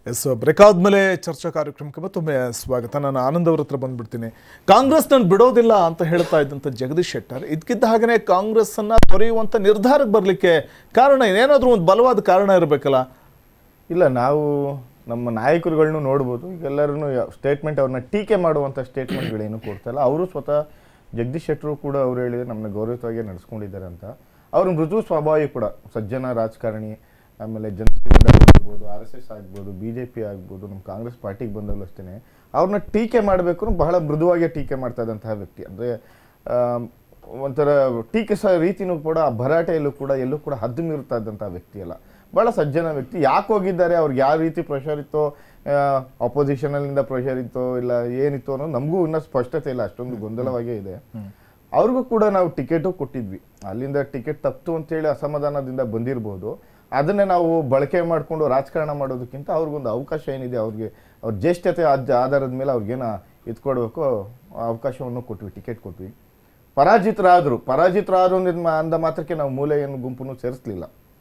S break ಆದ್ಮೇಲೆ ಚರ್ಚಾ ಕಾರ್ಯಕ್ರಮಕ್ಕೆ ಮತ್ತೊಮ್ಮೆ ಸ್ವಾಗತ ನಾನು ಆನಂದ್ ಅವ್ರ ಹತ್ರ ಬಂದ್ಬಿಡ್ತೀನಿ ಕಾಂಗ್ರೆಸ್ ನಾನು ಬಿಡೋದಿಲ್ಲ ಅಂತ ಹೇಳ್ತಾ ಇದ್ದಂಥ ಜಗದೀಶ್ ಶೆಟ್ಟರ್ ಇದಕ್ಕಿದ್ದ ಹಾಗೆಯೇ ಕಾಂಗ್ರೆಸ್ ಅನ್ನ ತೊರೆಯುವಂಥ ನಿರ್ಧಾರಕ್ಕೆ ಬರಲಿಕ್ಕೆ ಕಾರಣ ಏನಾದರೂ ಒಂದು ಬಲವಾದ ಕಾರಣ ಇರಬೇಕಲ್ಲ ಇಲ್ಲ ನಾವು ನಮ್ಮ ನಾಯಕರುಗಳನ್ನೂ ನೋಡ್ಬೋದು ಈಗೆಲ್ಲರೂ ಸ್ಟೇಟ್ಮೆಂಟ್ ಅವ್ರನ್ನ ಟೀಕೆ ಮಾಡುವಂಥ ಸ್ಟೇಟ್ಮೆಂಟ್ಗಳೇನು ಕೊಡ್ತಾಯಿಲ್ಲ ಅವರು ಸ್ವತಃ ಜಗದೀಶ್ ಶೆಟ್ಟರು ಕೂಡ ಅವ್ರು ಹೇಳಿದ್ರೆ ನಮ್ಮನ್ನ ಗೌರವವಾಗಿ ನಡೆಸ್ಕೊಂಡಿದ್ದಾರೆ ಅಂತ ಅವ್ರ ಮೃದು ಸ್ವಭಾವಿ ಕೂಡ ಸಜ್ಜನ ರಾಜಕಾರಣಿ ಆಮೇಲೆ ಜನಸಂಘ ಆಗ್ಬೋದು ಆರ್ ಎಸ್ ಎಸ್ ಆಗ್ಬೋದು ಬಿ ಜೆ ಪಿ ಆಗ್ಬೋದು ನಮ್ಮ ಕಾಂಗ್ರೆಸ್ ಪಾರ್ಟಿಗೆ ಬಂದಲ್ಲೂ ಅಷ್ಟೇ ಅವ್ರನ್ನ ಟೀಕೆ ಮಾಡಬೇಕು ಬಹಳ ಮೃದುವಾಗಿ ಟೀಕೆ ಮಾಡ್ತಾ ಇದ್ದಂತಹ ವ್ಯಕ್ತಿ ಅಂದರೆ ಒಂಥರ ಟೀಕಿಸೋ ರೀತಿನೂ ಕೂಡ ಆ ಭರಾಟೆಯಲ್ಲೂ ಕೂಡ ಎಲ್ಲೂ ಕೂಡ ಹದ್ದು ಮೀರುತ್ತಾ ಇದ್ದಂಥ ವ್ಯಕ್ತಿ ಅಲ್ಲ ಭಾಳ ಸಜ್ಜನ ವ್ಯಕ್ತಿ ಯಾಕೆ ಹೋಗಿದ್ದಾರೆ ಅವ್ರಿಗೆ ಯಾವ ರೀತಿ ಪ್ರೆಷರ್ ಇತ್ತೋ ಅಪೋಸಿಷನಲ್ಲಿಂದ ಪ್ರೆಷರ್ ಇತ್ತೋ ಇಲ್ಲ ಏನಿತ್ತು ಅನ್ನೋದು ನಮಗೂ ಇನ್ನೂ ಸ್ಪಷ್ಟತೆ ಇಲ್ಲ ಅಷ್ಟೊಂದು ಗೊಂದಲವಾಗೇ ಇದೆ ಅವ್ರಿಗೂ ಕೂಡ ನಾವು ಟಿಕೆಟು ಕೊಟ್ಟಿದ್ವಿ ಅಲ್ಲಿಂದ ಟಿಕೆಟ್ ತಪ್ತು ಅಂತೇಳಿ ಅಸಮಾಧಾನದಿಂದ ಬಂದಿರ್ಬೋದು ಅದನ್ನೇ ನಾವು ಬಳಕೆ ಮಾಡಿಕೊಂಡು ರಾಜಕಾರಣ ಮಾಡೋದಕ್ಕಿಂತ ಅವ್ರಿಗೊಂದು ಅವಕಾಶ ಏನಿದೆ ಅವ್ರಿಗೆ ಅವ್ರ ಜ್ಯೇಷ್ಠತೆ ಆದ ಆಧಾರದ ಮೇಲೆ ಅವ್ರಿಗೇನ ಇದು ಕೊಡಬೇಕು ಅವಕಾಶವನ್ನು ಕೊಟ್ವಿ ಟಿಕೆಟ್ ಕೊಟ್ವಿ ಪರಾಜಿತರಾದರು ಪರಾಜಿತರಾದ್ರು ಅಂದಿದ್ ಮಾ- ಅಂದ ಮಾತ್ರಕ್ಕೆ ನಾವು ಮೂಲೆಯನ್ನು ಗುಂಪನ್ನು ಸೇರಿಸ್ಲಿಲ್ಲ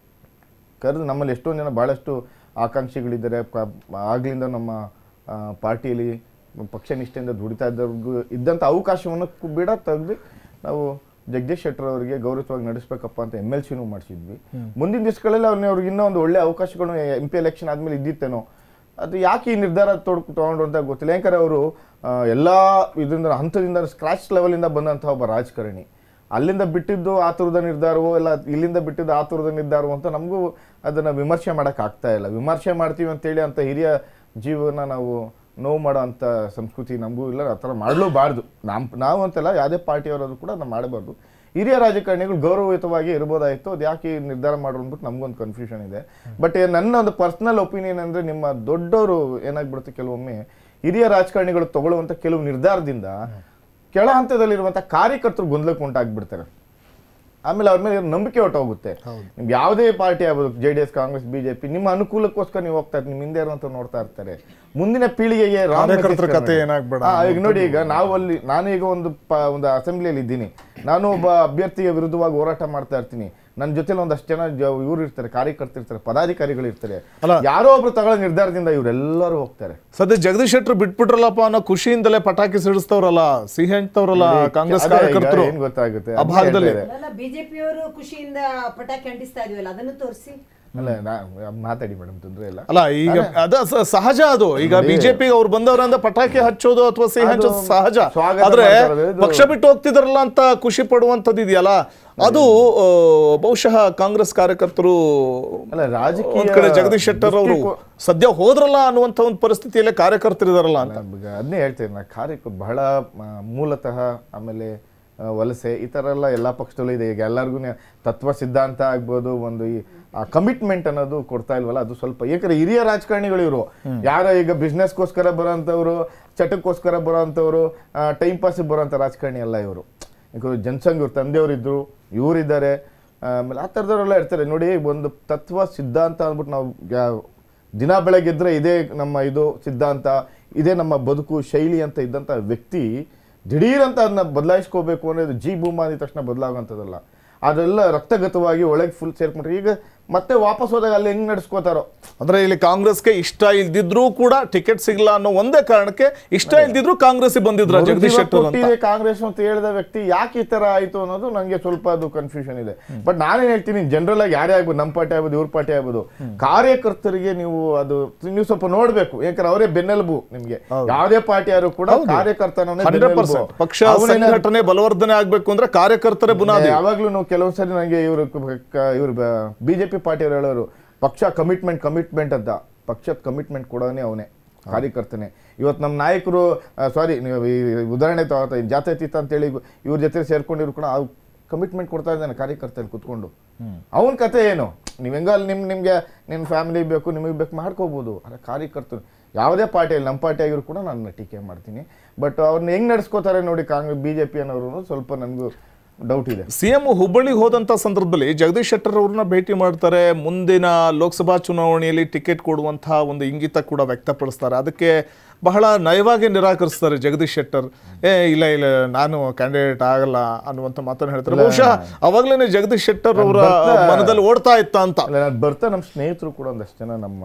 ಕರೆದು ನಮ್ಮಲ್ಲಿ ಎಷ್ಟೊಂದು ಜನ ಭಾಳಷ್ಟು ಆಕಾಂಕ್ಷಿಗಳಿದ್ದಾರೆ ಪ- ಆಗ್ಲಿಂದ ನಮ್ಮ ಆ, ಪಾರ್ಟಿಯಲ್ಲಿ ಪಕ್ಷ ನಿಷ್ಠೆಯಿಂದ ದುಡಿತಾ ಇದ್ದವ್ರಿಗೂ ಇದ್ದಂಥ ಅವಕಾಶವನ್ನು ಕು- ಬಿಡ ತೆಗೆದು ನಾವು ಜಗದೀಶ್ ಶೆಟ್ಟರ್ ಅವರಿಗೆ ಗೌರವವಾಗಿ ನಡೆಸಬೇಕಪ್ಪ ಅಂತ ಎಮ್ ಎಲ್ ಸಿನೂ ಮಾಡಿಸಿದ್ವಿ ಮುಂದಿನ ದಿವಸಗಳಲ್ಲಿ ಅವ್ರನ್ನ ಅವ್ರಿಗೆ ಇನ್ನೂ ಒಂದು ಒಳ್ಳೆ ಅವಕಾಶಗಳು ಎಂ ಪಿ ಎಲೆಕ್ಷನ್ ಆದಮೇಲೆ ಇದ್ದಿತ್ತೇನೋ ಅದು ಯಾಕೆ ಈ ನಿರ್ಧಾರ ತೊಡ್ ತೊಗೊಂಡ್ರು ಅಂತ ಗೊತ್ತಿಲ್ಲ ಯಾಕಂದ್ರೆ ಅವರು ಎಲ್ಲ ಇದರಿಂದ ಹಂತದಿಂದ ಸ್ಕ್ರಾಚ್ ಲೆವೆಲಿಂದ ಬಂದಂತಹ ಒಬ್ಬ ರಾಜಕಾರಣಿ ಅಲ್ಲಿಂದ ಬಿಟ್ಟಿದ್ದು ಆ ಥರದ ನಿರ್ಧಾರವೋ ಇಲ್ಲ ಇಲ್ಲಿಂದ ಬಿಟ್ಟಿದ್ದು ಆ ಥರದ ನಿರ್ಧಾರವೋ ಅಂತ ನಮಗೂ ಅದನ್ನು ವಿಮರ್ಶೆ ಮಾಡೋಕೆ ಆಗ್ತಾ ಇಲ್ಲ ವಿಮರ್ಶೆ ಮಾಡ್ತೀವಿ ಅಂತೇಳಿ ಅಂತ ಹಿರಿಯ ಜೀವನ ನಾವು ನೋವು ಮಾಡೋ ಅಂಥ ಸಂಸ್ಕೃತಿ ನಮಗೂ ಇಲ್ಲ ಆ ಥರ ಮಾಡಲೂಬಾರ್ದು ನಮ್ಮ ನಾವು ಅಂತಲ್ಲ ಯಾವುದೇ ಪಾರ್ಟಿಯವರಾದ್ರು ಕೂಡ ನಾವು ಮಾಡಬಾರ್ದು ಹಿರಿಯ ರಾಜಕಾರಣಿಗಳು ಗೌರವಯುತವಾಗಿ ಇರ್ಬೋದಾಯಿತು ಅದು ಯಾಕೆ ಈ ನಿರ್ಧಾರ ಮಾಡೋದು ಅಂದ್ಬಿಟ್ಟು ನಮಗೊಂದು ಕನ್ಫ್ಯೂಷನ್ ಇದೆ ಬಟ್ ನನ್ನ ಒಂದು ಪರ್ಸನಲ್ ಒಪಿನಿಯನ್ ಅಂದರೆ ನಿಮ್ಮ ದೊಡ್ಡವರು ಏನಾಗ್ಬಿಡುತ್ತೆ ಕೆಲವೊಮ್ಮೆ ಹಿರಿಯ ರಾಜಕಾರಣಿಗಳು ತಗೊಳ್ಳುವಂಥ ಕೆಲವು ನಿರ್ಧಾರದಿಂದ ಕೆಳ ಹಂತದಲ್ಲಿರುವಂಥ ಕಾರ್ಯಕರ್ತರು ಗೊಂದಲಕ್ಕೆ ಉಂಟಾಗ್ಬಿಡ್ತಾರೆ ಆಮೇಲೆ ಅವ್ರ ಮೇಲೆ ನಂಬಿಕೆ ಹೊಟ್ಟೋಗುತ್ತೆ ನಿಮ್ಗೆ ಯಾವುದೇ ಪಾರ್ಟಿ ಆಗ್ಬೋದು J D S Congress BJP ನಿಮ್ಮ ಅನುಕೂಲಕ್ಕೋಸ್ಕರ ನೀವು ಹೋಗ್ತಾ ಇರ್ತೀರಿ ನಿಮ್ಮ ಹಿಂದೆ ಇರುವಂತ ನೋಡ್ತಾ ಇರ್ತಾರೆ ಮುಂದಿನ ಪೀಳಿಗೆಗೆ wrong ಕಾರ್ಯಕರ್ತರ message ಕಥೆ ಕನ್ವೆ- ಏನಾಗ್ಬೇಡ ಹಾ, ಈಗ ನೋಡಿ ಈಗ ನಾವು ಅಲ್ಲಿ ನಾನು ಈಗ ಒಂದು ಪ- ಒಂದು ಅಸೆಂಬ್ಲಿಯಲ್ಲಿ ಇದ್ದೀನಿ ನಾನು ಒಬ್ಬ ಅಭ್ಯರ್ಥಿಗೆ ವಿರುದ್ಧವಾಗಿ ಹೋರಾಟ ಮಾಡ್ತಾ ಇರ್ತೀನಿ ನನ್ನ ಜೊತೆಲಿ ಒಂದಷ್ಟು ಜನ ಜ- ಇವ್ರು ಇರ್ತಾರೆ ಕಾರ್ಯಕರ್ತರು ಇರ್ತಾರೆ ಪದಾಧಿಕಾರಿಗಳು ಇರ್ತಾರೆ ಅಲ್ಲ. ಯಾರೋ ಒಬ್ರು ತಗೊಳ್ಳೋ ನಿರ್ಧಾರದಿಂದ ಇವರೆಲ್ಲರೂ ಹೋಗ್ತಾರೆ ಸದ್ಯ ಜಗದೀಶ್ ಶೆಟ್ಟರ್ ಬಿಟ್ಬಿಟ್ರಲ್ಲಪ್ಪ ಅನ್ನೋ ಖುಷಿಯಿಂದಲೇ ಪಟಾಕಿ ಸಿಡಿಸ್ತವ್ರಲ್ಲ ಸಿಹಿ ಹಂಚ್ತವ್ರಲ್ಲ ಕಾಂಗ್ರೆಸ್ ಅದೇ ಈಗ ಕಾರ್ಯಕರ್ತರು ಏನ್ ಗೊತ್ತಾಗುತ್ತೆ ಆ ಅದ್ನೇ ಭಾಗದಲ್ಲಿ ಹೇಳ್ತಾ ಇದೆ. ಅಲ್ಲ ಬಿಜೆಪಿಯವರು ಖುಷಿಯಿಂದ ಪಟಾಕಿ ಅಂಟಿಸ್ತಾ ಇದೀವಲ್ಲ ಅದನ್ನು ತೋರಿಸಿ ಅಲ್ಲ ನಾ ಮಾತಾಡಿ ಮೇಡಮ್ ತೊಂದ್ರೆ ಇಲ್ಲ ಅಲ್ಲ ಈಗ ಅದ ಸ- ಸಹಜ ಅದು ಈಗ ಬಿಜೆಪಿ ಅವ್ರು ಬಂದವರಿಂದ ಪಟಾಕಿ ಹಚ್ಚೋದು ಅಥವಾ ಸಿಹಿ ಹಚ್ಚೋದು ಸಹಜ ಸ್ವಾಗತ ಆದ್ರೆ ಮಾಡ್ತಾರೆ, ಇದು- ಪಕ್ಷ ಬಿಟ್ಟು ಹೋಗ್ತಿದಾರಲ್ಲ ಅಂತ ಖುಷಿ ಪಡುವಂತದ್ದು ಇದೆಯಲ್ಲ ಅದು ಆ, ಬಹುಶಃ ಕಾಂಗ್ರೆಸ್ ಕಾರ್ಯಕರ್ತರು ಅಲ್ಲ ರಾಜಕೀಯ ಒಂದ್ ಕಡೆ ಜಗದೀಶ್ ಶೆಟ್ಟರ್ ಅವರು ದೃಷ್ಟಿಕೋ- ಸದ್ಯ ಹೋದ್ರಲ್ಲ ಅನ್ನುವಂತ ಒಂದು ಪರಿಸ್ಥಿತಿಯಲ್ಲೇ ಕಾರ್ಯಕರ್ತರಿದಾರಲ್ಲ ಅಂತ ಅದನ್ನೇ ಹೇಳ್ತೇನೆ ನಾ ಕಾರ್ಯಕ್ಕೆ ಬಹಳ ಆ, ಮೂಲತಃ ಆಮೇಲೆ ಆ, ವಲಸೆ ಈ ಥರ ಎಲ್ಲ ಎಲ್ಲ ಪಕ್ಷದಲ್ಲೂ ಇದೆ ಈಗ ಎಲ್ಲರಿಗೂ ತತ್ವ ಸಿದ್ಧಾಂತ ಆಗ್ಬೋದು ಒಂದು ಈ ಕಮಿಟ್ಮೆಂಟ್ ಅನ್ನೋದು ಕೊಡ್ತಾ ಇಲ್ವಲ್ಲ ಅದು ಸ್ವಲ್ಪ ಯಾಕಂದ್ರೆ ಹಿರಿಯ ರಾಜಕಾರಣಿಗಳು ಇವರು ಯಾರೋ ಈಗ ಬಿಸ್ನೆಸ್ಗೋಸ್ಕರ ಬರೋಂಥವ್ರು ಚಟಕ್ಕೋಸ್ಕರ ಬರೋಂಥವ್ರು ಟೈಮ್ ಪಾಸಿಗೆ ಬರೋಂಥ ರಾಜಕಾರಣಿ ಅಲ್ಲ ಇವರು ಈಗ ಜನಸಂಘ ಇವ್ರ ತಂದೆಯವರು ಇದ್ರು ಇವರಿದ್ದಾರೆ ಆಮೇಲೆ ಆ ಥರದವರೆಲ್ಲ ಇರ್ತಾರೆ ನೋಡಿ ಒಂದು ತತ್ವ ಸಿದ್ಧಾಂತ ಅಂದ್ಬಿಟ್ಟು ನಾವು ಯಾ- ದಿನ ಬೆಳಗ್ಗೆದ್ರೆ ಇದೇ ನಮ್ಮ ಇದು ಸಿದ್ಧಾಂತ ಇದೇ ನಮ್ಮ ಬದುಕು ಶೈಲಿ ಅಂತ ಇದ್ದಂಥ ವ್ಯಕ್ತಿ ದಿಢೀರಂತ ಅದನ್ನ ಬದಲಾಯಿಸ್ಕೋಬೇಕು ಅನ್ನೋದು ಜಿ ಭೂಮ ಅಂದ ತಕ್ಷಣ ಬದಲಾಗುವಂಥದ್ದಲ್ಲ ಅದೆಲ್ಲ ರಕ್ತಗತವಾಗಿ ಒಳಗೆ ಫುಲ್ ಸೇರ್ಕೊಂಡ್ರೆ ಈಗ ಮತ್ತೆ ವಾಪಸ್ ಹೋದಾಗ ಅಲ್ಲಿ ಹೆಂಗ್ ನಡೆಸ್ಕೋತಾರೋ ಅಂದ್ರೆ ಇಲ್ಲಿ ಕಾಂಗ್ರೆಸ್ಗೆ ಇಷ್ಟ ಇಲ್ದಿದ್ರೂ ಕೂಡ ಟಿಕೆಟ್ ಸಿಗಲ್ಲ ಅನ್ನೋ ಒಂದೇ ಕಾರಣಕ್ಕೆ ಇಷ್ಟ ಇಲ್ದಿದ್ರು ಕಾಂಗ್ರೆಸ್ ಬಂದಿದ್ರ ಜಗದೀಶ್ ಶೆಟ್ಟರ್ ಅಂತ ಕೊಟ್ಟಿದೆ ಕಾಂಗ್ರೆಸ್ ಅಂತ ಹೇಳಿದ ವ್ಯಕ್ತಿ ಯಾಕೆ ಈ ತರ ಆಯ್ತು ಅನ್ನೋದು ನಂಗೆ ಸ್ವಲ್ಪ ಅದು ಕನ್ಫ್ಯೂಷನ್ ಇದೆ ಬಟ್ ನಾನೇನ್ ಹೇಳ್ತೀನಿ ಜನರಲ್ ಆಗಿ ಯಾರೇ ಆಗ್ಬೋದು ನಮ್ಮ ಪಾರ್ಟಿ ಆಗ್ಬೋದು ಇವ್ರ ಪಾರ್ಟಿ ಆಗ್ಬೋದು ಕಾರ್ಯಕರ್ತರಿಗೆ ನೀವು ಅದು ನೀವು ಸ್ವಲ್ಪ ನೋಡ್ಬೇಕು ಯಾಕಂದ್ರೆ ಅವರೇ ಬೆನ್ನೆಲುಬು ನಿಮ್ಗೆ ಯಾವುದೇ ಪಾರ್ಟಿ ಯಾರು ಕೂಡ ಕಾರ್ಯಕರ್ತನೇ ಹಂಡ್ರೆಡ್ ಪರ್ಸೆಂಟ್ ಪಕ್ಷ ಸಂಘಟನೆ ಬಲವರ್ಧನೆ ಆಗ್ಬೇಕು ಅಂದ್ರೆ ಕಾರ್ಯಕರ್ತರೇ ಬುನಾದಿ ಯಾವಾಗ್ಲೂ ನಾವು ಕೆಲವೊಂದ್ಸರಿ ನನಗೆ ಇವರು ಇವರು ಬಿಜೆಪಿ ಪಾರ್ಟಿಯವರು ಹೇಳೋರು ಪಕ್ಷ ಕಮಿಟ್ಮೆಂಟ್ ಕಮಿಟ್ಮೆಂಟ್ ಅಂತ ಪಕ್ಷದ ಕಮಿಟ್ಮೆಂಟ್ ಕೊಡೋನೇ ಅವನೇ ಕಾರ್ಯಕರ್ತನೆ ಇವತ್ತು ನಮ್ಮ ನಾಯಕರು ಸಾರಿ ನೀವು ಈ ಉದಾಹರಣೆ ತಗೋತಾ ಜಾತ್ಯತೀತ ಅಂತೇಳಿ ಇವ್ರ ಜೊತೆ ಸೇರ್ಕೊಂಡಿರು ಕೂಡ ಅವ್ರು ಕಮಿಟ್ಮೆಂಟ್ ಕೊಡ್ತಾ ಇದ್ದಾನೆ ಕಾರ್ಯಕರ್ತನ ಕುತ್ಕೊಂಡು ಅವನ ಕತೆ ಏನು ನೀವು ಹೆಂಗ ಅಲ್ಲಿ ನಿಮ್ ನಿಮ್ಗೆ ನಿಮ್ಮ ಫ್ಯಾಮಿಲಿ ಬೇಕು ನಿಮಗೆ ಬೇಕು ಮಾಡ್ಕೋಬೋದು ಆದರೆ ಕಾರ್ಯಕರ್ತರು ಯಾವುದೇ ಪಾರ್ಟಿಯಲ್ಲಿ ನಮ್ಮ ಪಾರ್ಟಿ ಆಗಿದ್ರು ಕೂಡ ನಾನು ಟೀಕೆ ಮಾಡ್ತೀನಿ ಬಟ್ ಅವ್ರನ್ನ ಹೆಂಗ್ ನಡೆಸ್ಕೋತಾರೆ ನೋಡಿ ಕಾಂಗ್ರೆಸ್ ಬಿ ಜೆ ಪಿ ಅನ್ನೋರು ಸ್ವಲ್ಪ ನನಗೂ ಡೌಟ್ ಇದೆ ಸಿಎಂ ಹುಬ್ಬಳ್ಳಿಗೆ ಹೋದಂತ ಸಂದರ್ಭದಲ್ಲಿ ಜಗದೀಶ್ ಶೆಟ್ಟರ್ ಅವ್ರನ್ನ ಭೇಟಿ ಮಾಡ್ತಾರೆ ಮುಂದಿನ ಲೋಕಸಭಾ ಚುನಾವಣೆಯಲ್ಲಿ ಟಿಕೆಟ್ ಕೊಡುವಂತಹ ಒಂದು ಇಂಗಿತ ಕೂಡ ವ್ಯಕ್ತಪಡಿಸ್ತಾರೆ ಅದಕ್ಕೆ ಬಹಳ ನಯವಾಗಿ ನಿರಾಕರಿಸ್ತಾರೆ ಜಗದೀಶ್ ಶೆಟ್ಟರ್ ಏ ಇಲ್ಲ ಇಲ್ಲ ನಾನು ಕ್ಯಾಂಡಿಡೇಟ್ ಆಗಲ್ಲ ಅನ್ನುವಂಥ ಮಾತನ್ನು ಹೇಳ್ತಾರೆ ಬಹುಶಃ ಅವಾಗ್ಲೇನೆ ಜಗದೀಶ್ ಶೆಟ್ಟರ್ ಅವರ ಮನದಲ್ಲಿ ಓಡ್ತಾ ಇತ್ತ ಅಂತ ಅಲ್ಲ ನಾನು ಬರ್ತಾ ನಮ್ಮ ಸ್ನೇಹಿತರು ಕೂಡ ಒಂದಷ್ಟು ಜನ ನಮ್ಮ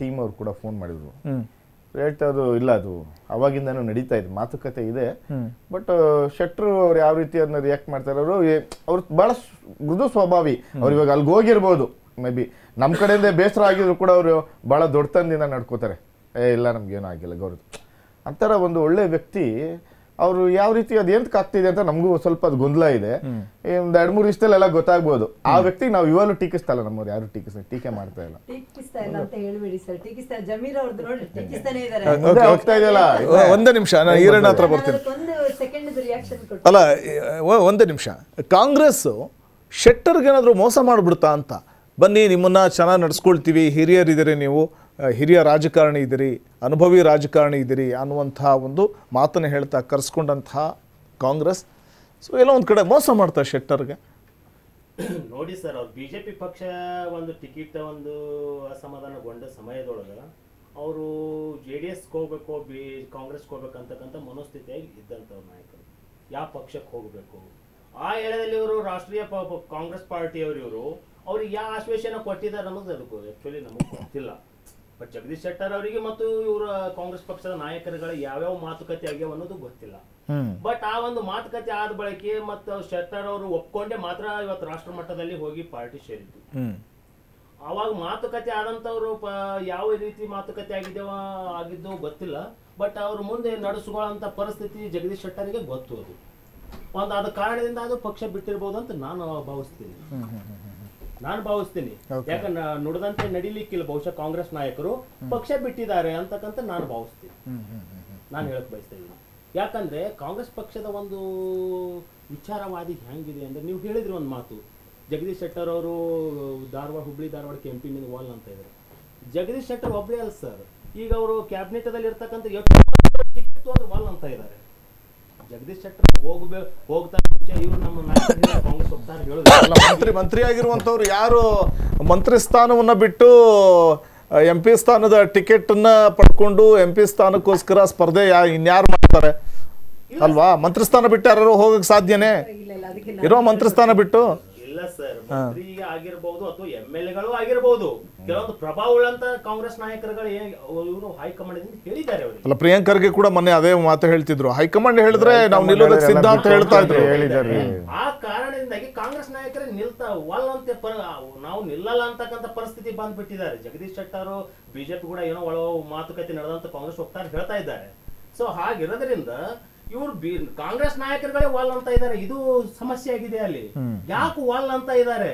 ಟೀಮ್ ಅವ್ರು ಕೂಡ ಫೋನ್ ಮಾಡಿದ್ರು ಹ್ಮ್ ಹೇಳ್ತಾ ಅದು ಇಲ್ಲ ಅದು ಅವಾಗಿಂದನೂ ನಡೀತಾ ಇದೆ ಮಾತುಕತೆ ಇದೆ ಹ್ಮ್. ಬಟ್ ಶೆಟ್ರು ಅವ್ರು ಯಾವ ರೀತಿ ಅದನ್ನ ರಿಯಾಕ್ಟ್ ಮಾಡ್ತಾರೆ ಅವರು ಅವ್ರು ಬಹಳ ಸ್- ಮೃದು ಸ್ವಭಾವಿ ಅವ್ರು ಇವಾಗ ಅಲ್ಲಿಗೆ ಹೋಗಿರ್ಬೋದು ಮೇ ಬಿ ನಮ್ಮ ಕಡೆಯಿಂದ ಬೇಸರ ಆಗಿದ್ರು ಕೂಡ ಅವರು ಬಹಳ ದೊಡ್ಡತನದಿಂದ ನಡ್ಕೋತಾರೆ ಏ ಇಲ್ಲ ನಮ್ಗೇನು ಆಗಿಲ್ಲ ಗೌರವ ಅಂತರ ಒಂದು ಒಳ್ಳೆ ವ್ಯಕ್ತಿ ಅವರು ಯಾವ ರೀತಿ ಅದು ಎಂತಕ್ಕೆ ಆಗ್ತಿದೆ ಅಂತ ನಮಗೂ ಸ್ವಲ್ಪ ಅದು ಗೊಂದಲ ಇದೆ ಈ ಒಂದು ಎರಡು ಮೂರು ಇಷ್ಟಲ್ಲೆಲ್ಲ ಗೊತ್ತಾಗ್ಬೋದು ಆ ವ್ಯಕ್ತಿಗೆ ನಾವು ಇವಾಗಲೂ ಟೀಕಿಸ್ತಾ ಇಲ್ಲ ನಮ್ಮವ್ರು ಯಾರು ಟೀಕಿಸ್ತಾ ಟೀಕೆ ಮಾಡ್ತಾ ಇಲ್ಲ ಟೀಕಿಸ್ತಾ ಇಲ್ಲ ಅಂತ ಹೇಳ್ಬೇಡಿ ಸರ್ ಟೀಕಿಸ್ತಾ ಜಮೀರ್ ಅವ್ರದ್ದು ನೋಡಿ ಟೀಕಿಸ್ತಾನೆ ಇದಾರೆ ಮುಂದೆ ಹೋಗ್ತಾ ಇದೆಯಲ್ಲ ಒ- ಒಂದೇ ನಿಮಿಷ ನಾನು ಈರಣ್ಣ ಹತ್ರ ಬರ್ತೀನಿ ಒಂದು ಸೆಕೆಂಡ್ ರಿಯಾಕ್ಷನ್ ಕೊಟ್ಟು ಅಲ್ಲ ಒ- ಒಂದೇ ನಿಮಿಷ ಕಾಂಗ್ರೆಸ್ಸು ಶೆಟ್ಟರ್ಗೇನಾದರೂ ಮೋಸ ಮಾಡಿಬಿಡ್ತಾ ಅಂತ ಬನ್ನಿ ನಿಮ್ಮನ್ನ ಚೆನ್ನಾಗಿ ನಡ್ಸ್ಕೊಳ್ತೀವಿ ಹಿರಿಯರಿದ್ದೀರಿ ನೀವು ಆ, ಹಿರಿಯ ರಾಜಕಾರಣಿ ಇದ್ದೀರಿ ಅನುಭವಿ ರಾಜಕಾರಣಿ ಇದ್ದೀರಿ ಅನ್ನುವಂಥ ಒಂದು ಮಾತನ್ನು ಹೇಳ್ತಾ ಕರೆಸ್ಕೊಂಡಂತಹ ಕಾಂಗ್ರೆಸ್ ಸೊ ಎಲ್ಲೋ ಒಂದು ಕಡೆ ಮೋಸ ಮಾಡ್ತಾ ಶೆಟ್ಟರ್ಗೆ ನೋಡಿ ಸರ್ ಅವ್ರು ಬಿಜೆಪಿ ಪಕ್ಷ ಒಂದು ಟಿಕೆಟ್ ಒಂದು ಅಸಮಾಧಾನಗೊಂಡ ಸಮಯದೊಳಗ ಅವರು ಜೆ ಡಿ ಎಸ್ಗೆ ಹೋಗ್ಬೇಕು ಬಿ ಕಾಂಗ್ರೆಸ್ಗೆ ಹೋಗ್ಬೇಕಂತಕ್ಕಂಥ ಮನೋಸ್ಥಿತಿಯಾಗಿ ಇದ್ದಂಥವ್ರು ನಾಯಕರು ಯಾವ ಪಕ್ಷಕ್ಕೆ ಹೋಗಬೇಕು ಆ ಎಳೆದಲ್ಲಿ ಇವರು ರಾಷ್ಟ್ರೀಯ ಪ- ಪ- ಕಾಂಗ್ರೆಸ್ ಪಾರ್ಟಿಯವರು ಇವರು ಅವ್ರಿಗೆ ಯಾವ ಆಶ್ವಾಸನ ಕೊಟ್ಟಿದ್ದಾರೆ ಅನ್ನೋದು ಅದಕ್ಕೂ ಆ್ಯಕ್ಚುಲಿ ನಮಗೆ ಗೊತ್ತಿಲ್ಲ ಬಟ್ ಜಗದೀಶ್ ಶೆಟ್ಟರ್ ಅವರಿಗೆ ಮತ್ತು ಇವರ ಕಾಂಗ್ರೆಸ್ ಪಕ್ಷದ ನಾಯಕರುಗಳ ಯಾವ್ಯಾವ ಮಾತುಕತೆ ಆಗ್ಯಾವ ಅನ್ನೋದು ಗೊತ್ತಿಲ್ಲ ಬಟ್ ಆ ಒಂದು ಮಾತುಕತೆ ಆದ ಬಳಿಕೆ ಮತ್ತು ಶೆಟ್ಟರ್ ಅವರು ಒಪ್ಕೊಂಡೆ ಮಾತ್ರ ಇವತ್ತು ರಾಷ್ಟ್ರ ಮಟ್ಟದಲ್ಲಿ ಹೋಗಿ ಪಾರ್ಟಿ ಸೇರಿದ್ದು ಹ್ಮ್ ಅವಾಗ ಮಾತುಕತೆ ಆದಂತವ್ರು ಪ ಯಾವ ರೀತಿ ಮಾತುಕತೆ ಆಗಿದ್ದೇವ ಆಗಿದ್ದು ಗೊತ್ತಿಲ್ಲ ಬಟ್ ಅವ್ರು ಮುಂದೆ ನಡೆಸುವಂತ ಪರಿಸ್ಥಿತಿ ಜಗದೀಶ್ ಶೆಟ್ಟರಿಗೆ ಗೊತ್ತು ಅದು ಒಂದು ಆದ ಕಾರಣದಿಂದ ಅದು ಪಕ್ಷ ಬಿಟ್ಟಿರ್ಬೋದು ಅಂತ ನಾನು ಭಾವಿಸ್ತೀನಿ ನಾನು ಭಾವಿಸ್ತೀನಿ ಯಾಕಂದ್ರೆ ನುಡಿದಂತೆ ನಡಿಲಿಕ್ಕಿಲ್ಲ ಬಹುಶಃ ಕಾಂಗ್ರೆಸ್ ನಾಯಕರು ಪಕ್ಷ ಬಿಟ್ಟಿದ್ದಾರೆ ಅಂತಕ್ಕಂತ ನಾನು ಭಾವಿಸ್ತೀನಿ ನಾನು ಹೇಳಕ್ ಬಯಸ್ತಾ ಇದ್ದೀನಿ ಯಾಕಂದ್ರೆ ಕಾಂಗ್ರೆಸ್ ಪಕ್ಷದ ಒಂದು ವಿಚಾರವಾದಿ ಹೆಂಗಿದೆ ಅಂದ್ರೆ ನೀವು ಹೇಳಿದ್ರಿ ಒಂದು ಮಾತು ಜಗದೀಶ್ ಶೆಟ್ಟರ್ ಅವರು ಧಾರವಾಡ ಹುಬ್ಳಿ ಧಾರವಾಡ ಕೆಂಪಿನ ವಾಲ್ ಅಂತ ಇದ್ದಾರೆ ಜಗದೀಶ್ ಶೆಟ್ಟರ್ ಒಬ್ಬರೇ ಅಲ್ಲ ಸರ್ ಈಗ ಅವರು ಕ್ಯಾಬಿನೆಟ್ ದಲ್ಲಿ ಇರ್ತಕ್ಕಂಥ ಟಿಕೆಟ್ ವಾಲ್ ಅಂತ ಇದ್ದಾರೆ ಜಗದೀಶ್ ಶೆಟ್ಟರ್ ಹೋಗ್ಬೇಕು ಹೋಗ್ತಾ ಮುಂಚೆ ಇವರು ನಮ್ಮ ನಾಯಕರು ಕಾಂಗ್ರೆಸ್ ಹೋಗ್ತಾರೆ ಹೇಳೋದು ಅಲ್ಲ ಮಂತ್ರಿ ಮಂತ್ರಿ ಆಗಿರುವಂಥವ್ರು ಯಾರು ಮಂತ್ರಿ ಸ್ಥಾನವನ್ನ ಬಿಟ್ಟು ಎಂ ಪಿ ಸ್ಥಾನದ ಟಿಕೆಟನ್ನ ಪಡ್ಕೊಂಡು ಎಂ ಪಿ ಸ್ಥಾನಕ್ಕೋಸ್ಕರ ಸ್ಪರ್ಧೆ ಯಾ ಇನ್ಯಾರು ಮಾಡ್ತಾರೆ ಅಲ್ವಾ ಮಂತ್ರಿ ಸ್ಥಾನ ಬಿಟ್ಟು ಯಾರು ಹೋಗಕ್ ಸಾಧ್ಯನೇ ಇಲ್ಲ ಇಲ್ಲ ಅದಕ್ಕೆ ಇರೋ ಮಂತ್ರಿ ಸ್ಥಾನ ಬಿಟ್ಟು ಇಲ್ಲ ಸರ್ ಮಂತ್ರಿ ಆಗಿರ್ಬಹುದು ಅಥವಾ ಎಂ ಎಲ್ ಎಗಳು ಆಗಿರ್ಬಹುದು ಕೆಲವೊಂದು ಪ್ರಭಾವವುಳ್ಳಂತ ಕಾಂಗ್ರೆಸ್ ನಾಯಕರುಗಳು ಇವರು ಹೈಕಮಾಂಡ್ ಹೇಳಿದ್ದಾರೆ ಅವರಿಗೆ ಅಲ್ಲ ಪ್ರಿಯಾಂಕರ್ಗೆ ಕೂಡ ಮೊನ್ನೆ ಅದೇ ಮಾತು ಹೇಳ್ತಿದ್ರು ಹೈಕಮಾಂಡ್ ಹೇಳಿದ್ರೆ ನಾವು ನಿಲ್ಲೋದಕ್ಕೆ ಸಿದ್ಧ ಅಂತ ಹೇಳ್ತಾ ಇದ್ರು ಹೇಳಿದ್ದಾರೆ ಆ ಕಾರಣದಿಂದಾಗಿ ಕಾಂಗ್ರೆಸ್ ನಾಯಕರೇ ನಿಲ್ತಾ ವಲ್ ಅಂತ ಪರ ನಾವು ನಿಲ್ಲಲ್ಲ ಅಂತಕ್ಕಂಥ ಪರಿಸ್ಥಿತಿ ಬಂದ್ಬಿಟ್ಟಿದ್ದಾರೆ ಜಗದೀಶ್ ಶೆಟ್ಟರ್ ಬಿಜೆಪಿ ಕೂಡ ಏನೋ ಒಳ ಮಾತುಕತೆ ನಡೆದಂತ ಕಾಂಗ್ರೆಸ್ ವಕ್ತಾರ ಹೇಳ್ತಾ ಇದ್ದಾರೆ ಸೊ ಹಾಗಿರೋದ್ರಿಂದ ಇವ್ರು ಬಿ ಕಾಂಗ್ರೆಸ್ ನಾಯಕರುಗಳೇ ವಾಲ್ ಅಂತ ಇದ್ದಾರೆ ಇದು ಸಮಸ್ಯೆ ಆಗಿದೆ ಅಲ್ಲಿ ಯಾಕೆ ವಾಲ್ ಅಂತ ಇದ್ದಾರೆ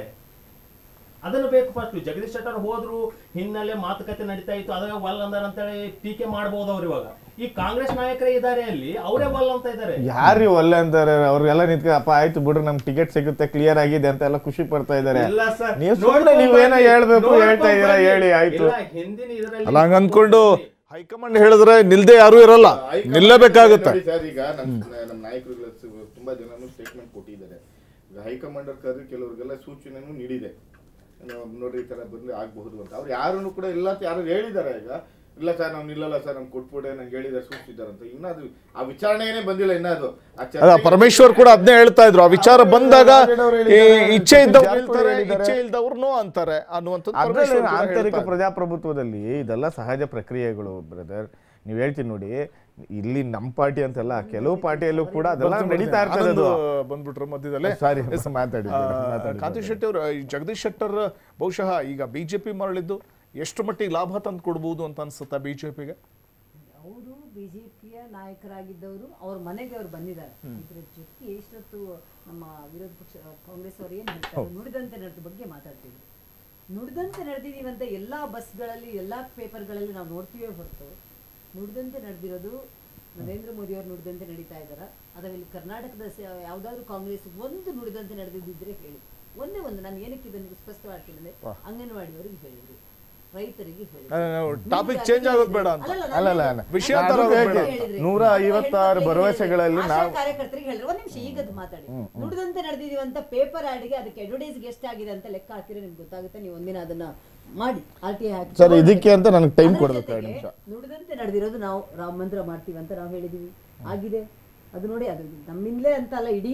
ಅದನ್ನು ಬೇಕು ಫಸ್ಟ್ ಜಗದೀಶ್ ಶೆಟ್ಟರ್ ಹೋದ್ರು ಹಿನ್ನೆಲೆ ಮಾತುಕತೆ ನಡೀತಾ ಇತ್ತು ಅದಾಗ ವಲ್ ಅಂದಾರ ಅಂತೇಳಿ ಟೀಕೆ ಮಾಡಬಹುದು ಅವ್ರು ಇವಾಗ ಈ ಕಾಂಗ್ರೆಸ್ ನಾಯಕರೇ ಇದ್ದಾರೆ ಅಲ್ಲಿ ಅವರೇ ವಲ್ ಅಂತ ಇದ್ದಾರೆ ಯಾರು ಒಳ್ಳೆ ಅಂತಾರೆ ಅವ್ರಿಗೆಲ್ಲ ನಿಂತ್ಕ ಅಪ್ಪ ಆಯ್ತು ಬಿಡ್ರಿ ನಮ್ ಟಿಕೆಟ್ ಸಿಗುತ್ತೆ ಕ್ಲಿಯರ್ ಆಗಿದೆ ಅಂತ ಎಲ್ಲ ಖುಷಿ ಪಡ್ತಾ ಇದ್ದಾರೆ ಇಲ್ಲ ಸರ್ ನೀವು ಸುಮ್ನೆ ನೀವೇನೋ ಹೇಳ್ಬೇಕು ಹೇಳ್ತಾ ಇದೀರಾ ಹೇಳಿ ಆಯ್ತು ಇಲ್ಲ ಹಿಂದಿನ ಇದರಲ್ಲಿ ಅಲ್ಲ ಹಂಗ ಅಂದ್ಕೊಂಡು ಹೈಕಮಾಂಡ್ ಹೇಳಿದ್ರೆ ನಿಲ್ದೆ ಯಾರು ಇರಲ್ಲ ನಿಲ್ಲಬೇಕಾಗುತ್ತೆ ನೋಡಿ ಸರ್ ಈಗ ನಮ್ಮ ನಮ್ಮ ನಾಯಕರುಗಳ ತುಂಬಾ ಜನನು ಸ್ಟೇಟ್ಮೆಂಟ್ ಕೊಟ್ಟಿದ್ದಾರೆ ಈಗ ಹೈಕಮಾಂಡ್ ಕರೆದು ಕೆಲವರಿಗೆಲ್ಲ ಸೂಚನೆನೂ ನೀಡಿದೆ ನಾವು ನೋಡ್ರಿ ಈ ತರ ಬಂದ್ರೆ ಆಗಬಹುದು ಅಂತ ಅವ್ರು ಯಾರನ್ನು ಕೂಡ ಇಲ್ಲ ಅಂತ ಯಾರು ಹೇಳಿದ್ದಾರೆ ಈಗ ಇಲ್ಲ ಸರ್ ನಾವು ನಿಲ್ಲಲ್ಲ ಸರ್ ನಮ್ಗೆ ಕೊಟ್ಬಿಡೆ ನಂಗೆ ಹೇಳಿದ್ದಾರೆ ಸೂಚಿಸಿದ್ದಾರೆ ಅಂತ ಇನ್ನ ಅದು ಆ ವಿಚಾರಣೆನೇ ಬಂದಿಲ್ಲ ಇನ್ನ ಅದು ಆ ಅದ ಚರ್ಚೆಗೆ- ಪರಮೇಶ್ವರ್ ಕೂಡ ಅದನ್ನೇ ಹೇಳ್ತಾ ಇದ್ರು ಆ ವಿಚಾರ ಬಂದಾಗ ಅವ್ರು ಈ ಹೇಳಿದ್ದಾರೆ, ಇಚ್ಛೆ ಇದ್ದವ್ರು ಜಾರಕಿಹೊಳಿ ನಿಲ್ತಾರೆ ಹೇಳಿದ್ದಾರೆ. ಇಚ್ಛೆ ಇಲ್ದವ್ರು ನೋ ಅಂತಾರೆ ಅನ್ನುವಂಥದ್ದು ಅದ್ರಲ್ಲಿ ಪರಮೇಶ್ವರ್ ಕೂಡ ಆಂತರಿಕ ಹೇಳ್ತಾ ಇದ್ರು. ಪ್ರಜಾಪ್ರಭುತ್ವದಲ್ಲಿ ಇದೆಲ್ಲ ಸಹಜ ಪ್ರಕ್ರಿಯೆಗಳು ಬ್ರದರ್ ನೀವ್ ಹೇಳ್ತೀನಿ ನೋಡಿ ಇಲ್ಲಿ ನಮ್ಮ ಪಾರ್ಟಿ ಅಂತಲ್ಲ ಕೆಲವು ಪಾರ್ಟಿಯಲ್ಲೂ ಕೂಡ ಅದೆಲ್ಲ ನಡೀತಾ ಇರ್ತದೆ ಅದು ಆನಂದ್ ಬಂದ್ಬಿಟ್ರೆ ಮಧ್ಯದಲ್ಲೇ ಸಾರಿ ಮಾತಾಡಿ ಆ, ಕಾಂತಿ ಶೆಟ್ಟಿ ಅವರು ಈ ಜಗದೀಶ್ ಶೆಟ್ಟರ್ ಬಹುಶಃ ಈಗ ಬಿಜೆಪಿ ಮರಳಿದ್ದು ಎಷ್ಟು ಮಟ್ಟಿಗೆ ಲಾಭ ತಂದು ಕೊಡ್ಬೋದು ಅಂತ ಅನ್ಸುತ್ತಾ ಬಿಜೆಪಿಗೆ ಅವರು ಬಿಜೆಪಿಯ ನಾಯಕರಾಗಿದ್ದವರು ಅವ್ರ ಮನೆಗೆ ಅವ್ರು ಬಂದಿದ್ದಾರೆ ಇದ್ರ ಜೊತೆಗೆ ಎಷ್ಟೊತ್ತು ನಮ್ಮ ವಿರೋಧ ಪಕ್ಷ ಕಾಂಗ್ರೆಸ್ ಅವರು ಏನು ಹೇಳ್ತಾರೆ ನುಡಿದಂತೆ ನಡೆದ ಬಗ್ಗೆ ಮಾತಾಡ್ತೀವಿ ನುಡಿದಂತೆ ನಡೆದಿದ್ದೀವಿ ಅಂತ ಎಲ್ಲಾ ಬಸ್ಗಳಲ್ಲಿ ಎಲ್ಲಾ ಪೇಪರ್ಗಳಲ್ಲಿ ನಾವು ನೋಡ್ತೀವೇ ಹೊರತು ನುಡಿದಂತೆ ನಡೆದಿರೋದು ನರೇಂದ್ರ ಮೋದಿ ಅವರು ನುಡಿದಂತೆ ನಡೀತಾ ಇದ್ದಾರ ಅಥವಾ ಇಲ್ಲಿ ಕರ್ನಾಟಕದ ಸ- ಯಾವ್ದಾದ್ರು ಕಾಂಗ್ರೆಸ್ ಒಂದು ನುಡಿದಂತೆ ನಡೆದಿದ್ದಿದ್ರೆ ಹೇಳಿ ಒಂದೇ ಒಂದು ನಾನು ಏನಕ್ಕೆ ಇದನ್ನು ಸ್ಪಷ್ಟವಾಗ್ತೀನಿ ಅಂದ್ರೆ ಅಂಗನವಾಡಿಯವರಿಗೆ ಹೇಳಿದ್ರು ರೈತರಿಗೆ ಹೇಳಿದ್ರು ಟಾಪಿಕ್ ಚೇಂಜ್ ಆಗೋದು ಬೇಡ ಅಂತ ಅಲ್ಲ ಅಲ್ಲ ಅಲ್ಲ. ವಿಷಯ ನಾನು ತರ ಹೇಳ್ತೀನಿ. ಬೇಡ. ಹೇಳಿದ್ರಿ. ನೂರ ಐವತ್ತಾರು ಭರವಸೆಗಳಲ್ಲಿ ಆಶಾ ನಾವು ಕಾರ್ಯಕರ್ತರಿಗೆ ಹೇಳಿದ್ರು ಒಂದ್ ನಿಮಿಷ ಈಗದ್ ಮಾತಾಡಿ ನುಡಿದಂತೆ ನಡೆದಿದೀವಿ ಅಂತ ಪೇಪರ್ ಆಡ್ಗೆ ಅದಕ್ಕೆ ಅಡ್ವರ್ಟೈಸ್ ಎಷ್ಟು ಆಗಿದೆ ಅಂತ ಲೆಕ್ಕ ಹಾಕಿದ್ರೆ ನಿಮ್ಗೆ ಗೊತ್ತಾಗುತ್ತೆ ನೀವು ಒಂದಿನ ಅದನ್ನ ಮಾಡಿ ಆರ್ ಟಿ ಹಾಕಿ ಸರ್ ಇದಕ್ಕೆ ಅಂತ ನನಗೆ ಟೈಮ್ ಅದರ ಕೊಡ್ಬೇಕು ಎರಡು ಜೊತೆಗೆ ನಿಮಿಷ ನುಡಿದಂತೆ ನಡೆದಿರೋದು ನಾವು ರಾಮ ಮಂದಿರ ಮಾಡ್ತೀವಿ ಅಂತ ನಾವು ಹೇಳಿದೀವಿ ಆಗಿದೆ ಅದು ನೋಡಿ ಅದು ನಮ್ಮಿಂದಲೇ ಅಂತ ಅಲ್ಲ ಇಡೀ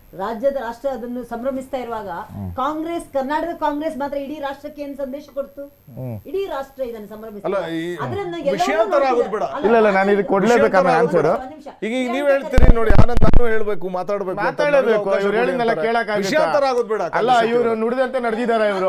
ರಾಜ್ಯದ ರಾಷ್ಟ್ರ ಅದನ್ನು ಸಂಭ್ರಮಿಸ್ತಾ ಇರುವಾಗ ಕಾಂಗ್ರೆಸ್ ಕರ್ನಾಟಕ ಕಾಂಗ್ರೆಸ್ ಮಾತ್ರ ಇಡೀ ರಾಷ್ಟ್ರಕ್ಕೆ ಏನ್ ಸಂದೇಶ ಕೊಡ್ತು ಇಡೀ ರಾಷ್ಟ್ರ ಇದನ್ನು ಸಂಭ್ರಮಿಸ್ತಾ ಅಲ್ಲ, ಈ ಅದನ್ನ ಎಲ್ಲವನ್ನೂ ವಿಷಯಾಂತರ ಆಗೋದು ಬೇಡ. ನೋಡ್ತಿದ್ದಾರೆ. ಇಲ್ಲ ಇಲ್ಲ ನಾನು ಇದಕ್ಕೆ ಕೊಡ್ಲೇಬೇಕಮ್ಮ ಆನ್ಸರ್ ಒಂದ್ ನಿಮಿಷ. ಈಗ ಈಗ ನೀವ್ ಹೇಳ್ತೀರಿ ನೋಡಿ ಆನಂದ್ ನಾನು ಹೇಳ್ಬೇಕು ಮಾತಾಡ್ಬೇಕು ಅಂತ ಮಾತಾಡಬೇಕು ಅವಕಾಶ ಇವ್ರು ಕೊಡಿ ಹೇಳಿದ್ನೆಲ್ಲ ಅಂತಾರೆ. ಕೇಳಕ್ ವಿಷಯಾಂತರ ಆಗೋದು ಬೇಡ ಅಲ್ಲ ಇವರು ನುಡಿದಂತೆ ನಡೆದಿದ್ದಾರೆ ಇವರು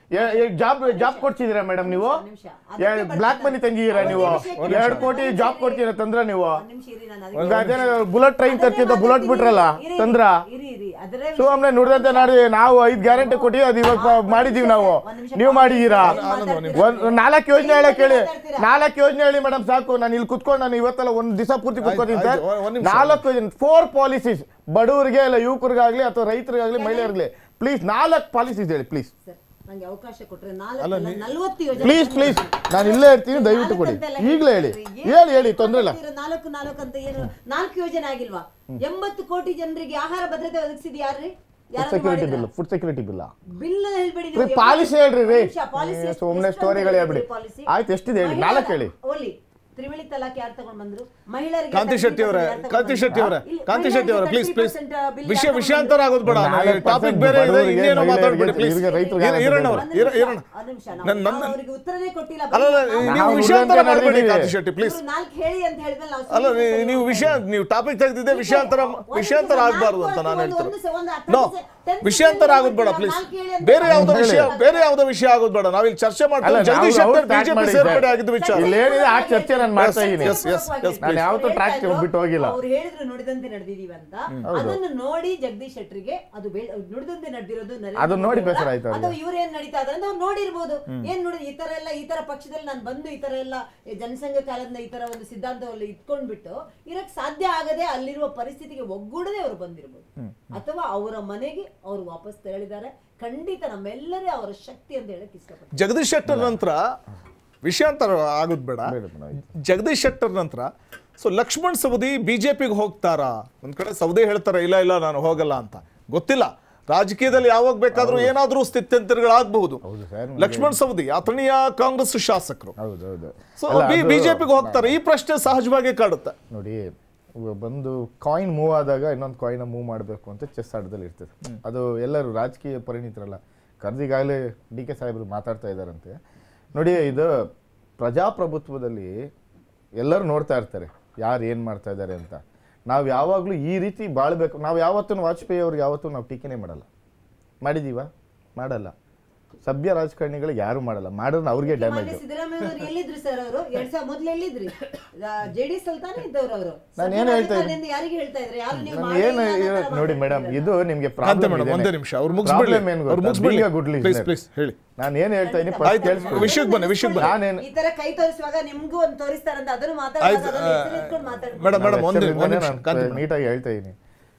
ಜಾಬ್ ಜಾಬ್ ಕೊಡ್ತಿದ್ದೀರಾ ಮೇಡಮ್ ನೀವು ನಿಮಿಷ. ಬ್ಲಾಕ್ ಮನಿ ತಂದಿದ್ದೀರಾ ನೀವು ಒಂದ್ ಎರಡು ಕೋಟಿ ಜಾಬ್ ಕೊಡ್ತೀರಾ ತಂದ್ರ ನೀವು ಒಂದ್ ನಿಮಿಷ ಇರಿ, ನಾನು ಅದಕ್ಕೆ- ಒಂದು ಅದೇನೋ ಬುಲೆಟ್ ಟ್ರೈನ್ ತರ್ತಿದ್ದ ಅದನ್ನೇ ಬುಲೆಟ್ ಬಿಟ್ರಲ್ಲ ಇರಿ, ತಂದ್ರ ಇರಿ ಇರಿ ಅದರೇ ಸುಮ್ಮನೆ ನುಡಿದಂತೆ ನಾಡಿ ನಾವು ಐದ್ ಗ್ಯಾರಂಟಿ ಕೊಟ್ಟಿವಿ ಅದು ಇವಾಗ ಪ- ಮಾಡಿದೀವಿ ನಾವು ನೀವು ಮಾಡಿದೀರಾ ಒಂದ್ ನಾಲ್ಕು ಯೋಜನೆ ಹೇಳಕ್ ಹೇಳಿ ನಾಲ್ಕು ಯೋಜನೆ ಹೇಳಿ ಮೇಡಮ್ ಸಾಕು ನಾನು ಇಲ್ಲಿ ಕುತ್ಕೊಂಡು ನಾನು ಇವತ್ತೆಲ್ಲ ಒಂದ್ ದಿವಸ ಪೂರ್ತಿ ಕುತ್ಕೋತೀನಿ ಸರ್ ಆಯ್ತು, ಒಂದ್ ನಿಮಿಷ. ನಾಲ್ಕು ಫೋರ್ ಪಾಲಿಸೀಸ್ ಬಡವರಿಗೆ ಇಲ್ಲ ಯುವಕರಿಗಾಗ್ಲಿ ಅಥವಾ ರೈತರಿಗಾಗ್ಲಿ ಮಹಿಳೆಯರಿಗಾಗ್ಲಿ ಪ್ಲೀಸ್ ನಾಲ್ಕು ಪಾಲಿಸೀಸ್ ಹೇಳಿ ಪ್ಲೀಸ್ ಸರ್, ನಂಗೆ ಅವಕಾಶ ಕೊಟ್ರೆ ನಾಲ್ಕು ನಲ್ವತ್ತು ಯೋಜನೆ ಪ್ಲೀಸ್ ಪ್ಲೀಸ್ ನಾನು ಇಲ್ಲೇ ಇರ್ತೀನಿ ದಯವಿಟ್ಟು ಕೊಡಿ ನಾಲ್ಕಂತೆಲ್ಲ ಈಗಲೇ ಹೇಳಿ ಹೇಳ್ತೀರಿ. ಹೇಳಿ ಹೇಳಿ ತೊಂದ್ರೆ ಇಲ್ಲ ಹೇಳ್ತೀರ, ನಾಲ್ಕು ನಾಲ್ಕು ಅಂತ ಏನು ನಾಲ್ಕು ಯೋಜನೆ ಆಗಿಲ್ವಾ ಎಂಬತ್ತು ಕೋಟಿ ಜನರಿಗೆ ಆಹಾರ ಭದ್ರತೆ ಒದಗಿಸಿದ ಯಾರ್ರಿ food security bill food security bill bill ಹೇಳ್ಬೇಡಿ ರೀ, policy ಹೇಳ್ರಿ ರೀ. ಏ, ಸುಮ್ನೆ storyಗಳು ಹೇಳ್ಬಿಡಿ. ಆಯ್ತು, ಎಷ್ಟಿದೆ ಹೇಳಿ, ನಾಲ್ಕು ಹೇಳಿ. ಓಲಿ ತ್ರಿವಳಿ ತಲಾಕ್ ಯಾರು ತಗೊಂಡ್ ಬಂದ್ರು ಮಹಿಳೆಯರಿಗೆ ಕಾಂತಿ ಶೆಟ್ಟಿ ಅವರೇ ಕಾಂತಿ ಶೆಟ್ಟಿ ಅವರೇ ಕಾಂತಿ ಶೆಟ್ಟಿ ಅವರೇ ಪ್ಲೀಸ್ ಪ್ಲೀಸ್ ವಿಷಯ ವಿಷಯಾಂತರ ಆಗೋದು ಬೇಡ ನಾಲ್ಕು ಟಾಪಿಕ್ percent ಬೇರೆ ಇದೆ ಬಡವರಿಗೆ, ಇನ್ನೇನೋ ಮಾತಾಡ್ಬೇಡಿ ಮಹಿಳೆಯರಿಗೆ, ಪ್ಲೀಸ್ ಇವ್ರಿಗೆ ರೈತರಿಗೆ ಈರಣ್ಣ ಅವ್ರೆ ಈರ- ಈರಣ್ಣ ನನ್- ನನ್ನ ಅವರಿಗೆ ಉತ್ತರನೇ ಕೊಟ್ಟಿಲ್ಲ ಅಲ್ಲ ಅಲ್ಲ, ನಾವು- ನೀವು ನಾವು ವಿಷಯಾಂತರ ನುಡಿದಂತೆ ಮಾಡಬೇಡಿ ನಡೆದಿದ್ದೀವಿ. ಕಾಂತಿ ಶೆಟ್ಟಿ ಪ್ಲೀಸ್ ಇವ್ರು ನಾಲ್ಕು ಹೇಳಿ ಅಂತ ಹೇಳಿದ್ಮೇಲೆ ನಾವು ಅಲ್ಲ ಸುಮ್ನೆ ನೀ- ನೀವು ವಿಷಯ ನೀವು ಟಾಪಿಕ್ ತೆಗೆದಿದ್ದೆ ವಿಷಯಾಂತರ ವಿಷಯಾಂತರ ಆಗಬಾರ್ದು ಅಂತ ನಾನು ಹೇಳ್ತೀನಿ ನೋ ವಿಷಯಾಂತರ ಆಗೋದು ಬೇಡ ಪ್ಲೀಸ್ ಬೇರೆ ಯಾವ್ದೋ ವಿಷಯ ಬೇರೆ ಯಾವ್ದೋ ವಿಷಯ ಆಗೋದು ಬೇಡ ನಾವಿಲ್ಲಿ ಚರ್ಚೆ ಅಲ್ಲ, ಮಾಡ್ತೀವಿ ನಾವು- ಜಗದೀಶ್ ಅವ್ರು ಶೆಟ್ಟರ್ start ಬಿಜೆಪಿ ಮಾಡಿದ್ದಾರೆ. ಸೇರ್ಪಡೆ ಆಗಿದ್ದು ವಿಚಾರ ಇಲ್ಲೇನಿದೆ ಆ ಚರ್ಚೆ ನಾನು ಮಾಡ್ತಾ ಇದ್ದೀನಿ yes, yes, yes, ನಾನು ಯಾವತ್ತೂ track ಬಿಟ್ಟು ಹೋಗಿಲ್ಲ. ಅವ್ರು ಹೇಳಿದ್ರು ನುಡಿದಂತೆ ನಡೆದಿದೀವಿ ಅಂತ ಅದನ್ನು ನೋಡಿ ಜಗದೀಶ್ ಶೆಟ್ಟರಿಗೆ ಅದು ಬೆ- ನುಡಿದಂತೆ ನಡೆದಿರೋದು ನರೇಂದ್ರ ಅದನ್ನ ನೋಡಿ ಮೋದಿ ಬೇಸರ ಅವರ, ಆಯ್ತು ಅವ್ರಿಗೆ. ಅಥವಾ ಇವ್ರು ಏನ್ ನಡೀತಾ ಇದಾರೆ ಅಂತ ಅವ್ರು ನೋಡಿರ್ಬೋದು ಏನ್ ನೋಡಿ ಈ ತರ ಎಲ್ಲ ಈ ತರ ಪಕ್ಷದಲ್ಲಿ ನಾನು ಬಂದು ಈ ತರ ಎಲ್ಲ ಈ ಜನಸಂಘ ಕಾಲದ ಈ ತರ ಒಂದು ಸಿದ್ಧಾಂತವನ್ನು ಇಟ್ಕೊಂಡ್ಬಿಟ್ಟು ಇರಕ್ ಸಾಧ್ಯ ಆಗದೆ ಅಲ್ಲಿರುವ ಪರಿಸ್ಥಿತಿಗೆ ಒಗ್ಗೂಡದೆ ಅವರು ಬಂದಿರ್ಬೋದು ಅಥವಾ ಅವರ ಮನೆಗೆ ಅವರು ವಾಪಸ್ ತೆರಳಿದ್ದಾರೆ ಖಂಡಿತ ನಮ್ಮೆಲ್ಲರೇ ಅವರ ಶಕ್ತಿ ಅಂತ ಹೇಳಕ್ ಇಷ್ಟಪಡ್ತೀನಿ ಜಗದೀಶ್ ಶೆಟ್ಟರ್ ನಂತರ ವಿಷಯಾಂತರ ಆಗೋದು ಬೇಡ ಬೇಡ ಮೇಡಮ್. ಜಗದೀಶ್ ಶೆಟ್ಟರ್ ನಂತರ ಸೊ ಲಕ್ಷ್ಮಣ್ ಸವದಿ ಬಿಜೆಪಿಗೆ ಹೋಗ್ತಾರಾ ಒಂದ್ ಕಡೆ ಸವದಿ ಹೇಳ್ತಾರೆ ಇಲ್ಲ ಇಲ್ಲ ನಾನು ಹೋಗಲ್ಲ ಅಂತ ಗೊತ್ತಿಲ್ಲ ರಾಜಕೀಯದಲ್ಲಿ ಯಾವಾಗ ಬೇಕಾದ್ರೂ ಏನಾದ್ರೂ ಸ್ಥಿತ್ಯಂತರಗಳಾಗಬಹುದು ಹೌದು ಸರ್ ಲಕ್ಷ್ಮಣ್ ಸವದಿ ಅಥಣಿಯ ಕಾಂಗ್ರೆಸ್ ಶಾಸಕರು ಹೌದು ಹೌದು ಸೊ ಅಲ್ಲ, ಅದು- ಬಿಜೆಪಿಗೆ ಹೋಗ್ತಾರೆ ಈ ಪ್ರಶ್ನೆ ಸಹಜವಾಗಿ ಕಾಡುತ್ತೆ ನೋಡಿ ಇವ- ಬಂದು ಕಾಯಿನ್ ಮೂವ್ ಆದಾಗ ಇನ್ನೊಂದು ಕಾಯಿನ್ ಮೂವ್ ಮಾಡಬೇಕು ಅಂತ ಚೆಸ್ ಆಟದಲ್ಲಿ ಇರ್ತದೆ ಅದು ಎಲ್ಲರೂ ರಾಜಕೀಯ ಪರಿಣಿತರಲ್ಲ ಕರ್ದಿಗಾಗಲೇ ಡಿ ಕೆ ಸಾಹೇಬರು ಮಾತಾಡ್ತಾ ಇದ್ದಾರಂತೆ ನೋಡಿ ಇದು ಪ್ರಜಾಪ್ರಭುತ್ವದಲ್ಲಿ ಎಲ್ಲರೂ ನೋಡ್ತಾ ಇರ್ತಾರೆ ಯಾರು ಏನು ಮಾಡ್ತಾ ಇದ್ದಾರೆ ಅಂತ ನಾವು ಯಾವಾಗಲೂ ಈ ರೀತಿ ಬಾಳ್ಬೇಕು ನಾವು ಯಾವತ್ತೂ ವಾಜಪೇಯಿ ಅವ್ರಿಗೆ ಯಾವತ್ತೂ ನಾವು ಟೀಕೆನೇ ಮಾಡಲ್ಲ ಮಾಡಿದೀವ ಮಾಡಲ್ಲ ಸಭ್ಯ ರಾಜಕಾರಣಿಗಳಿಗೆ ಯಾರು ಮಾಡಲ್ಲ ಮಾಡಿದ್ರೆ ಅವ್ರಿಗೆ ಡ್ಯಾಮೇಜ್ ಮಾನ್ಯ ಸಿದ್ದರಾಮಯ್ಯ ಅವರು ಎಲ್ಲಿದ್ರು ಸರ್ ಅವರು ಎರಡ್ ಸಾವಿರ ಮೊದ್ಲು ಎಲ್ಲಿದ್ರಿ ಜೆಡಿಎಸ್ ಅಲ್ಲಿ ತಾನೇ ಇದ್ದವ್ರು ಅವರು ನಾನ್ ಏನ್ ಹೇಳ್ತಾ ಇದ್ದೀನಿ? ಯಾರಿಗೆ ಹೇಳ್ತಾ ಇದ್ರೆ ಯಾರು ನೀವು ನಾನು ಮಾಡಿ ಏನು ಇಲ್ಲ ಅನ್ನೋ ತರ ನೋಡಿ ಮೇಡಮ್ ಮಾತಾಡ್ತಿರಲ್ಲ. ಇದು ನಿಮ್ಗೆ ಅಂತ ಪ್ರಾಬ್ಲಮ್ ಮೇಡಮ್ ಒಂದೇ ನಿಮಿಷ ಅವ್ರು ಮುಗಿಸ್ಬಿಡ್ಲಿ ಅವ್ರು ಮುಗಿಸ್ಬಿಡ್ಲಿ ಪ್ಲೀಸ್ ಪ್ಲೀಸ್ ಹೇಳಿ ನಾನು ಏನ್ ಹೇಳ್ತಾ ಇದ್ದೀನಿ ಆಯ್ತು ವಿಷಯಕ್ಕೆ ಬನ್ನಿ ವಿಷಯಕ್ಕೆ ಬನ್ನಿ ನಾನೇನು ಈ ತರ ಕೈ ತೋರಿಸುವಾಗ ನಿಮ್ಗೂ ಒಂದು ತೋರಿಸ್ತಾರಂತ ಅದನ್ನು ಮಾತಾಡುವಾಗ ಆಯ್ತು, ಅದನ್ನ ಹೆಸರಿಟ್ಕೊಂಡು ಮಾತಾಡ್ತಾರೆ. ಮೇಡಮ್ ಮೇಡಮ್ ಒಂದು ಒಂದು ನಿಮಿಷ ಕಾಂತಿ ಮೇಡಮ್. ನೀಟಾಗಿ ಹೇಳ್ತಾ ಇದ್ದೀನಿ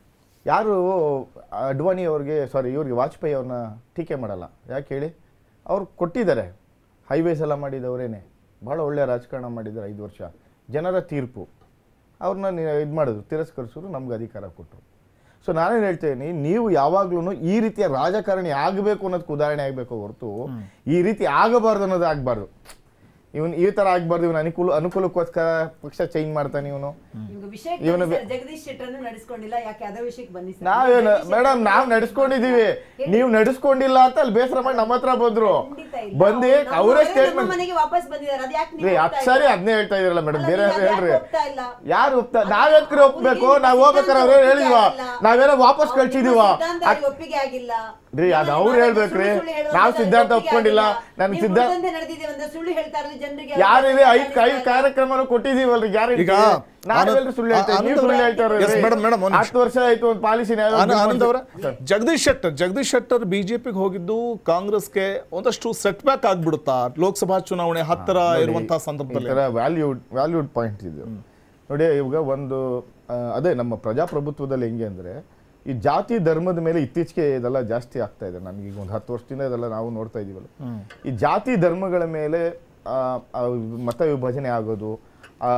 ಯಾರು ಅಡ್ವಾಣಿ ಅವ್ರಿಗೆ ಸಾರಿ ಇವ್ರಿಗೆ ವಾಜಪೇಯಿ ಅವ್ರನ್ನ ಟೀಕೆ ಮಾಡಲ್ಲ ಯಾಕೆ ಹೇಳಿ ಅವ್ರು ಕೊಟ್ಟಿದ್ದಾರೆ ಹೈವೇಸ್ ಎಲ್ಲ ಮಾಡಿದವರೇನೆ ಭಾಳ ಒಳ್ಳೆಯ ರಾಜಕಾರಣ ಮಾಡಿದ್ದಾರೆ ಐದು ವರ್ಷ ಜನರ ತೀರ್ಪು ಅವ್ರನ್ನ ಇದು ಮಾಡಿದ್ರು ತಿರಸ್ಕರಿಸಿದ್ರು ನಮ್ಗೆ ಅಧಿಕಾರ ಕೊಟ್ಟರು ಸೊ ನಾನೇನು ಹೇಳ್ತೇನೆ ನೀವು ಯಾವಾಗ್ಲೂ ಈ ರೀತಿಯ ರಾಜಕಾರಣಿ ಆಗಬೇಕು ಅನ್ನೋದಕ್ಕೆ ಉದಾಹರಣೆ ಆಗಬೇಕು ಹೊರತು ಈ ರೀತಿ ಆಗಬಾರ್ದು ಅನ್ನೋದು ಆಗಬಾರ್ದು ಇವನು ಈ ಥರ ಆಗಬಾರ್ದು ಇವನು ಅನುಕೂಲ ಅನುಕೂಲಕ್ಕೋಸ್ಕರ ಪಕ್ಷ ಚೇಂಜ್ ಮಾಡ್ತಾನೆ ಇವನು ನಿಮ್ಗೆ ವಿಷಯಕ್ಕೆ ಇವನು ಬನ್ನಿ ಸರ್, ಜಗದೀಶ್ ಶೆಟ್ಟರ್ನ ನಡೆಸ್ಕೊಂಡಿಲ್ಲ ಯಾಕೆ ಅದೇ ವಿಷಯಕ್ಕೆ ಬನ್ನಿ ಸರ್. ನಾವೇನು ಜಗದೀಶ್ ಮೇಡಮ್ ಶೆಟ್ಟರ್ ನಾವ್ ನಡ್ಸ್ಕೊಂಡಿದೀವಿ ನೀವು ನಡ್ಸ್ಕೊಂಡಿಲ್ಲ ಅಂತ ಅಲ್ಲಿ ಬೇಸರ ಮಾಡಿ ನಮ್ಮ ಹತ್ರ ಬಂದ್ರು ಖಂಡಿತ ಇಲ್ಲ. ಬಂದು ನಾವು ಅವರೇ ನಮ್ಮ ಸ್ಟೇಟ್ಮೆಂಟ್ ಮನೆಗೆ ವಾಪಸ್ ಬಂದಿದ್ದಾರೆ ಅದು ಯಾಕೆ ನೀವು ರೀ ಹೋಗ್ತಾ ಹತ್ತು ಸರಿ ಇಲ್ಲ? ಅದನ್ನೇ ಹೇಳ್ತಾ ಇದ್ರಲ್ಲ ಮೇಡಮ್ ಅಲ್ಲ, ಬೇರೆ ನೀವು ಯಾರು ಯಾಕೆ ಹೇಳ್ರಿ ಹೋಗ್ತಾ ಇಲ್ಲ? ಯಾರು ಒಪ್ತಾ ಅದು ನಾವೆತ್ಕ್ರೆ ಒಪ್ಬೇಕು ಅವ್ರಿಗೆ ನಾವ್ ಹೋಗ್ಬೇಕಾರೆ ಅವ್ರು ಸಿದ್ಧಾಂತ ಹೇಳಿಲ್ವಾ ಒಪ್ಪಿಗೆ ಆಗಿಲ್ಲ. ನಾವೇನೋ ವಾಪಸ್ ಅವ್ರಿಗೆ ಕಳ್ಸಿದೀವ ಸಿದ್ಧಾಂತ ಒಪ್ಪಿಗೆ ಆಗಿಲ್ಲ ರೀ, ಅದು ನೀವು ಅವ್ರು ನಿಮ್ಮ ಹೇಳ್ಬೇಕ್ರಿ. ಸುಳ್ಳು ಸುಳ್ಳು ಹೇಳೋದು ನಾವು ಅದಕ್ಕೆ ಸಿದ್ಧಾಂತ ಒಪ್ಪಿಗೆ ಒಪ್ಕೊಂಡಿಲ್ಲ. ಆಗಿಲ್ಲ. ನನ್ ನೀವು ಸಿದ್ಧಾಂತ- ಉಳಿದಂತೆ ನಡೆದಿದ್ದೀವಿ ಅಂತ ಸುಳ್ಳು ಹೇಳ್ತಾ ಇರೋದು ಜನರಿಗೆ ಯಾರಿದೆ ಐದ್ ಅರ್ಥ ಐದು ಕಾರ್ಯಕ್ರಮನೂ ಕೊಟ್ಟಿದೀವಲ್ರಿ ಗ್ಯಾರಂಟಿ ಈಗ ನಾವೆಲ್ಲರೂ ಆನಂದ್- ಸುಳ್ಳು ಹೇಳ್ತಾ ಆನಂದ್ ನೀವು ಸುಳ್ಳು ಅವ್ರೆ- ಹೇಳ್ತಾ Yes, madam, madam, ಒಂದ್ ನಿಮಿಷ. ಹತ್ತು ವರ್ಷ ಆಯ್ತು ಒಂದು ಪಾಲಿಸಿ ಆನ- ಆನಂದ್ ಅವರ ಜಗದೀಶ್ ಶೆಟ್ಟರ್ ಜಗದೀಶ್ ಶೆಟ್ಟರ್ ಬಿಜೆಪಿಗೆ ಹೋಗಿದ್ದು ಕಾಂಗ್ರೆಸ್ಗೆ ಒಂದಷ್ಟು ಸೆಟ್ ಬ್ಯಾಕ್ ಆಗ್ಬಿಡುತ್ತಾ ಲೋಕಸಭಾ ಚುನಾವಣೆ ಹತ್ತಿರ ಇರುವಂತಹ ಸಂದರ್ಭದಲ್ಲಿ ವ್ಯಾಲ್ಯೂಡ್ ವ್ಯಾಲ್ಯೂಡ್ ಪಾಯಿಂಟ್ ಇದು ನೋಡಿ ಇವಾಗ ಒಂದು ಆ, ಅದೇ ನಮ್ಮ ಪ್ರಜಾಪ್ರಭುತ್ವದಲ್ಲಿ ಹೆಂಗೆ ಅಂದ್ರೆ ಈ ಜಾತಿ ಧರ್ಮದ ಮೇಲೆ ಇತ್ತೀಚೆಗೆ ಇದೆಲ್ಲ ಜಾಸ್ತಿ ಆಗ್ತಾ ಇದೆ ನಮ್ಗೆ ಈಗ ಒಂದು ಹತ್ತು ವರ್ಷದಿಂದ ಇದೆಲ್ಲ ನಾವು ನೋಡ್ತಾ ಇದೀವಲ್ಲ ಈ ಜಾತಿ ಧರ್ಮಗಳ ಮೇಲೆ ಆ, ಆ, ಮತ ವಿಭಜನೆ ಆಗೋದು ಆ,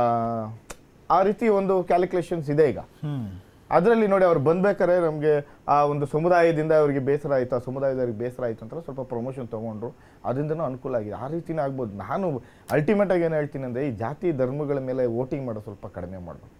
ಆ ರೀತಿ ಒಂದು ಕ್ಯಾಲ್ಕುಲೇಷನ್ಸ್ ಇದೆ ಈಗ ಅದರಲ್ಲಿ ನೋಡಿ ಅವ್ರು ಬಂದ್ಬೇಕಾದ್ರೆ ನಮಗೆ ಆ ಒಂದು ಸಮುದಾಯದಿಂದ ಅವರಿಗೆ ಬೇಸರ ಆಯಿತು ಆ ಸಮುದಾಯದವ್ರಿಗೆ ಬೇಸರ ಆಯಿತು ಅಂತ ಸ್ವಲ್ಪ ಪ್ರಮೋಷನ್ ತೊಗೊಂಡ್ರು ಅದರಿಂದನೂ ಅನುಕೂಲ ಆಗಿದೆ ಆ ರೀತಿನೇ ಆಗ್ಬೋದು ನಾನು ಅಲ್ಟಿಮೇಟ್ ಆಗಿ ಏನು ಹೇಳ್ತೀನಿ ಅಂದರೆ ಈ ಜಾತಿ ಧರ್ಮಗಳ ಮೇಲೆ ವೋಟಿಂಗ್ ಮಾಡೋದು ಸ್ವಲ್ಪ ಕಡಿಮೆ ಮಾಡಬೇಕು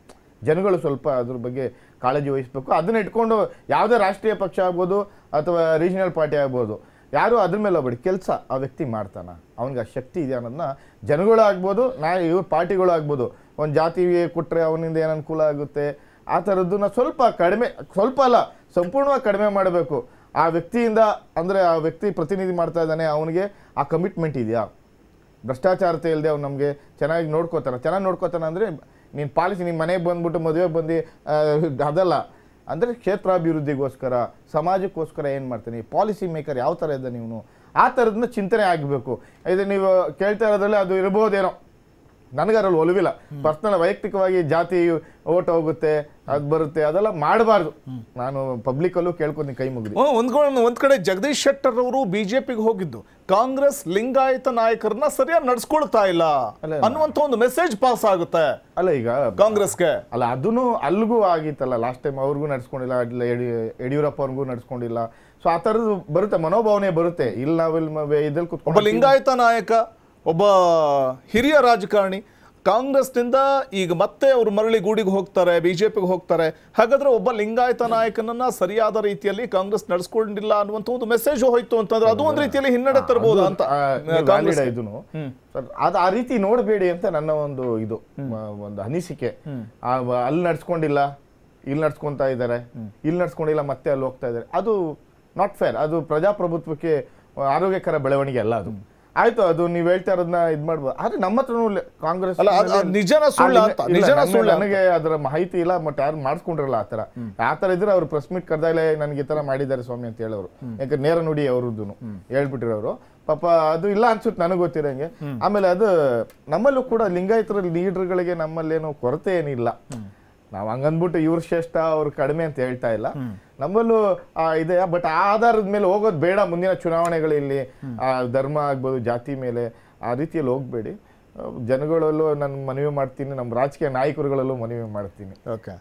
ಜನಗಳು ಸ್ವಲ್ಪ ಅದ್ರ ಬಗ್ಗೆ ಕಾಳಜಿ ವಹಿಸಬೇಕು ಅದನ್ನ ಇಟ್ಕೊಂಡು ಯಾವುದೇ ರಾಷ್ಟ್ರೀಯ ಪಕ್ಷ ಆಗ್ಬೋದು ಅಥವಾ ರೀಜನಲ್ ಪಾರ್ಟಿ ಆಗ್ಬೋದು ಯಾರು ಅದ್ರ ಮೇಲೆ ಹೋಗ್ಬೇಡಿ ಕೆಲಸ ಆ ವ್ಯಕ್ತಿ ಮಾಡ್ತಾನ ಅವನಿಗೆ ಆ ಶಕ್ತಿ ಇದೆ ಅನ್ನೋದನ್ನ ಜನಗಳು ಆಗ್ಬೋದು ನಾ ಇವ್ರ ಪಾರ್ಟಿಗಳು ಆಗ್ಬೋದು ಒಂದು ಜಾತಿಗೆ ಕೊಟ್ಟರೆ ಅವನಿಂದ ಏನು ಅನುಕೂಲ ಆಗುತ್ತೆ ಆ ಥರದ್ದನ್ನ ಸ್ವಲ್ಪ ಕಡಿಮೆ ಸ್ವಲ್ಪ ಅಲ್ಲ ಸಂಪೂರ್ಣವಾಗಿ ಕಡಿಮೆ ಮಾಡಬೇಕು ಆ ವ್ಯಕ್ತಿಯಿಂದ ಅಂದರೆ ಆ ವ್ಯಕ್ತಿ ಪ್ರತಿನಿಧಿ ಮಾಡ್ತಾ ಇದ್ದಾನೆ ಅವನಿಗೆ ಆ ಕಮಿಟ್ಮೆಂಟ್ ಇದೆಯಾ ಭ್ರಷ್ಟಾಚಾರತೆ ಇಲ್ಲದೆ ಅವ್ನು ನಮಗೆ ಚೆನ್ನಾಗಿ ನೋಡ್ಕೋತಾನೆ ಚೆನ್ನಾಗಿ ನೋಡ್ಕೋತಾನೆ ಅಂದರೆ ನೀನು ಪಾಲಿಸಿ ನಿಮ್ಮ ಮನೆಗೆ ಬಂದ್ಬಿಟ್ಟು ಮದುವೆ ಬಂದು ಆ, ಅದಲ್ಲ ಅಂದರೆ ಕ್ಷೇತ್ರಾಭಿವೃದ್ಧಿಗೋಸ್ಕರ ಸಮಾಜಕ್ಕೋಸ್ಕರ ಏನು ಮಾಡ್ತೀನಿ ಪಾಲಿಸಿ ಮೇಕರ್ ಯಾವ ಥರ ಇದ್ದ ನೀವು ಆ ಥರದನ್ನ ಚಿಂತನೆ ಆಗಬೇಕು ಇದು ನೀವು ಕೇಳ್ತಾ ಇರೋದ್ರಲ್ಲಿ ಅದು ಇರ್ಬೋದೇನೋ ನನಗದ್ರಲ್ಲಿ ಒಲವಿಲ್ಲ ಪರ್ಸನಲ್ ವೈಯಕ್ತಿಕವಾಗಿ ಜಾತಿ ಓಟ್ ಹೋಗುತ್ತೆ ಅದು ಬರುತ್ತೆ ಅದೆಲ್ಲ ಮಾಡಬಾರ್ದು ನಾನು ಪಬ್ಲಿಕಲ್ಲೂ ಕೇಳ್ಕೊತೀನಿ ಕೈ ಮುಗಿದು ಹ್ಮ್, ಒಂದ್ ಕಡೆ ಒಂದ್ ಕಡೆ ಜಗದೀಶ್ ಶೆಟ್ಟರ್ ಅವರು ಬಿಜೆಪಿಗೆ ಹೋಗಿದ್ದು ಕಾಂಗ್ರೆಸ್ ಲಿಂಗಾಯತ ನಾಯಕರನ್ನ ಸರಿಯಾಗಿ ನಡ್ಸ್ಕೊಳ್ತಾ ಇಲ್ಲ ಅಲ್ಲ, ಅನ್ನುವಂತ ಒಂದು ಮೆಸೇಜ್ ಪಾಸ್ ಆಗುತ್ತೆ ಅಲ್ಲ ಈಗ ಕಾಂಗ್ರೆಸ್ಗೆ ಅಲ್ಲ ಅದನ್ನು ಅಲ್ಲಿಗೂ ಆಗಿತ್ತಲ್ಲ ಲಾಸ್ಟ್ ಟೈಮ್ ಅವ್ರಿಗೂ ನಡ್ಸ್ಕೊಂಡಿಲ್ಲ ಇಲ್ಲ ಯಡಿ- ಯಡಿಯೂರಪ್ಪ ಅವ್ರಿಗೂ ನಡ್ಸ್ಕೊಂಡಿಲ್ಲ ಸೊ ಆ ಥರದ್ದು ಬರುತ್ತೆ ಮನೋಭಾವನೆ ಬರುತ್ತೆ ಇಲ್ಲಿ ನಾವಿಲ್ಲಿ ಇದ್ರಲ್ಲಿ ಒಬ್ಬ ಕುತ್ಕೊಂಡು ಲಿಂಗಾಯತ ನಾಯಕ ಒಬ್ಬ ಹಿರಿಯ ರಾಜಕಾರಣಿ ಕಾಂಗ್ರೆಸ್ನಿಂದ ಈಗ ಮತ್ತೆ ಅವರು ಮರಳಿ ಗೂಡಿಗೆ ಹೋಗ್ತಾರೆ ಬಿಜೆಪಿಗೆ ಹೋಗ್ತಾರೆ ಹಾಗಾದ್ರೆ ಒಬ್ಬ ಲಿಂಗಾಯತ ನಾಯಕನನ್ನ ಸರಿಯಾದ ರೀತಿಯಲ್ಲಿ ಕಾಂಗ್ರೆಸ್ ನಡ್ಸ್ಕೊಂಡಿಲ್ಲ ಅನ್ನುವಂತ ಒಂದು ಮೆಸೇಜ್ ಹೋಯ್ತು ಅಂತಂದ್ರೆ ಅದು ಒಂದು ರೀತಿಯಲ್ಲಿ ಹಿನ್ನಡೆ ತರಬಹುದು ಅಂತ ಕಾಂಗ್ರೆಸ್ ಇದನ್ನು ಸರ್ ಅದು ಆ ರೀತಿ ನೋಡಬೇಡಿ ಅಂತ ನನ್ನ ಒಂದು ಇದು ಮ- ಒಂದು ಅನಿಸಿಕೆ ಆ ವ- ಅಲ್ಲಿ ನಡ್ಸ್ಕೊಂಡಿಲ್ಲ ಇಲ್ಲಿ ನಡ್ಸ್ಕೊಂತಾ ಇದ್ದಾರೆ ಇಲ್ಲಿ ನಡ್ಸ್ಕೊಂಡಿಲ್ಲ ಮತ್ತೆ ಅಲ್ಲಿ ಹೋಗ್ತಾ ಇದ್ದಾರೆ ಅದು ನಾಟ್ ಫೇರ್ ಅದು ಪ್ರಜಾಪ್ರಭುತ್ವಕ್ಕೆ ಆರೋಗ್ಯಕರ ಬೆಳವಣಿಗೆ ಅಲ್ಲ ಅದು ಆಯ್ತು ಅದು ನೀವ್ ಹೇಳ್ತಾ ಇರೋದನ್ನ ಇದ್ ಮಾಡ್ಬೋದು ಆದ್ರೆ ನಮ್ಮ ಹತ್ರನೂ ಲೆ- ಕಾಂಗ್ರೆಸ್ ಅಲ್ಲ, ಅದು- ಅದು ನಿಜನ ಸುಳ್ಳ ಅಂತ, ಇಲ್ಲ, ನಿಜನ ನನ್ನ- ಸುಳ್ಳ ಅಂತ. ನನಗೆ ಅದರ ಮಾಹಿತಿ ಇಲ್ಲ ಮತ್ತೆ ಯಾರು ಮಾಡಿಸ್ಕೊಂಡಿರಲ್ಲ ಆ ತರ ಆ ತರ ಇದ್ರೆ ಅವ್ರು ಪ್ರೆಸ್ ಮೀಟ್ ಕರೆದಾಗಲೇ ನನಗೆ ಈ ತರ ಮಾಡಿದ್ದಾರೆ ಸ್ವಾಮಿ ಅಂತ ಹೇಳೋರು ಯಾಕಂದ್ರೆ ನೇರ ನುಡಿ ಅವ್ರದ್ದು ಹೇಳ್ಬಿಟ್ಟಿರೋರು ಪಾಪ ಅದು ಇಲ್ಲ ಅನ್ಸುತ್ತೆ ನನಗೆ ಗೊತ್ತಿರಂಗೆ ಆಮೇಲೆ ಅದು ನಮ್ಮಲ್ಲೂ ಕೂಡ ಲಿಂಗಾಯತರ ಲೀಡರ್ಗಳಿಗೆ ನಮ್ಮಲ್ಲೇನು ಕೊರತೆ ಏನಿಲ್ಲ ನಾವು ಹಂಗಂದ್ಬಿಟ್ಟು ಇವ್ರು ಶ್ರೇಷ್ಠ ಅವ್ರು ಕಡಿಮೆ ಅಂತ ಹೇಳ್ತಾ ಇಲ್ಲ ನಮ್ಮಲ್ಲೂ ಆ, ಇದೆ ಬಟ್ ಆ ಆಧಾರದ ಮೇಲೆ ಹೋಗೋದು ಬೇಡ ಮುಂದಿನ ಚುನಾವಣೆಗಳಲ್ಲಿ ಆ ಧರ್ಮ ಆಗ್ಬೋದು ಜಾತಿ ಮೇಲೆ ಆ ರೀತಿಯಲ್ಲಿ ಹೋಗ್ಬೇಡಿ ಆ, ಜನಗಳಲ್ಲೂ ನಾನು ಮನವಿ ಮಾಡ್ತೀನಿ ನಮ್ಮ ರಾಜಕೀಯ ನಾಯಕರುಗಳಲ್ಲೂ ಮನವಿ ಮಾಡ್ತೀನಿ ಓಕೆ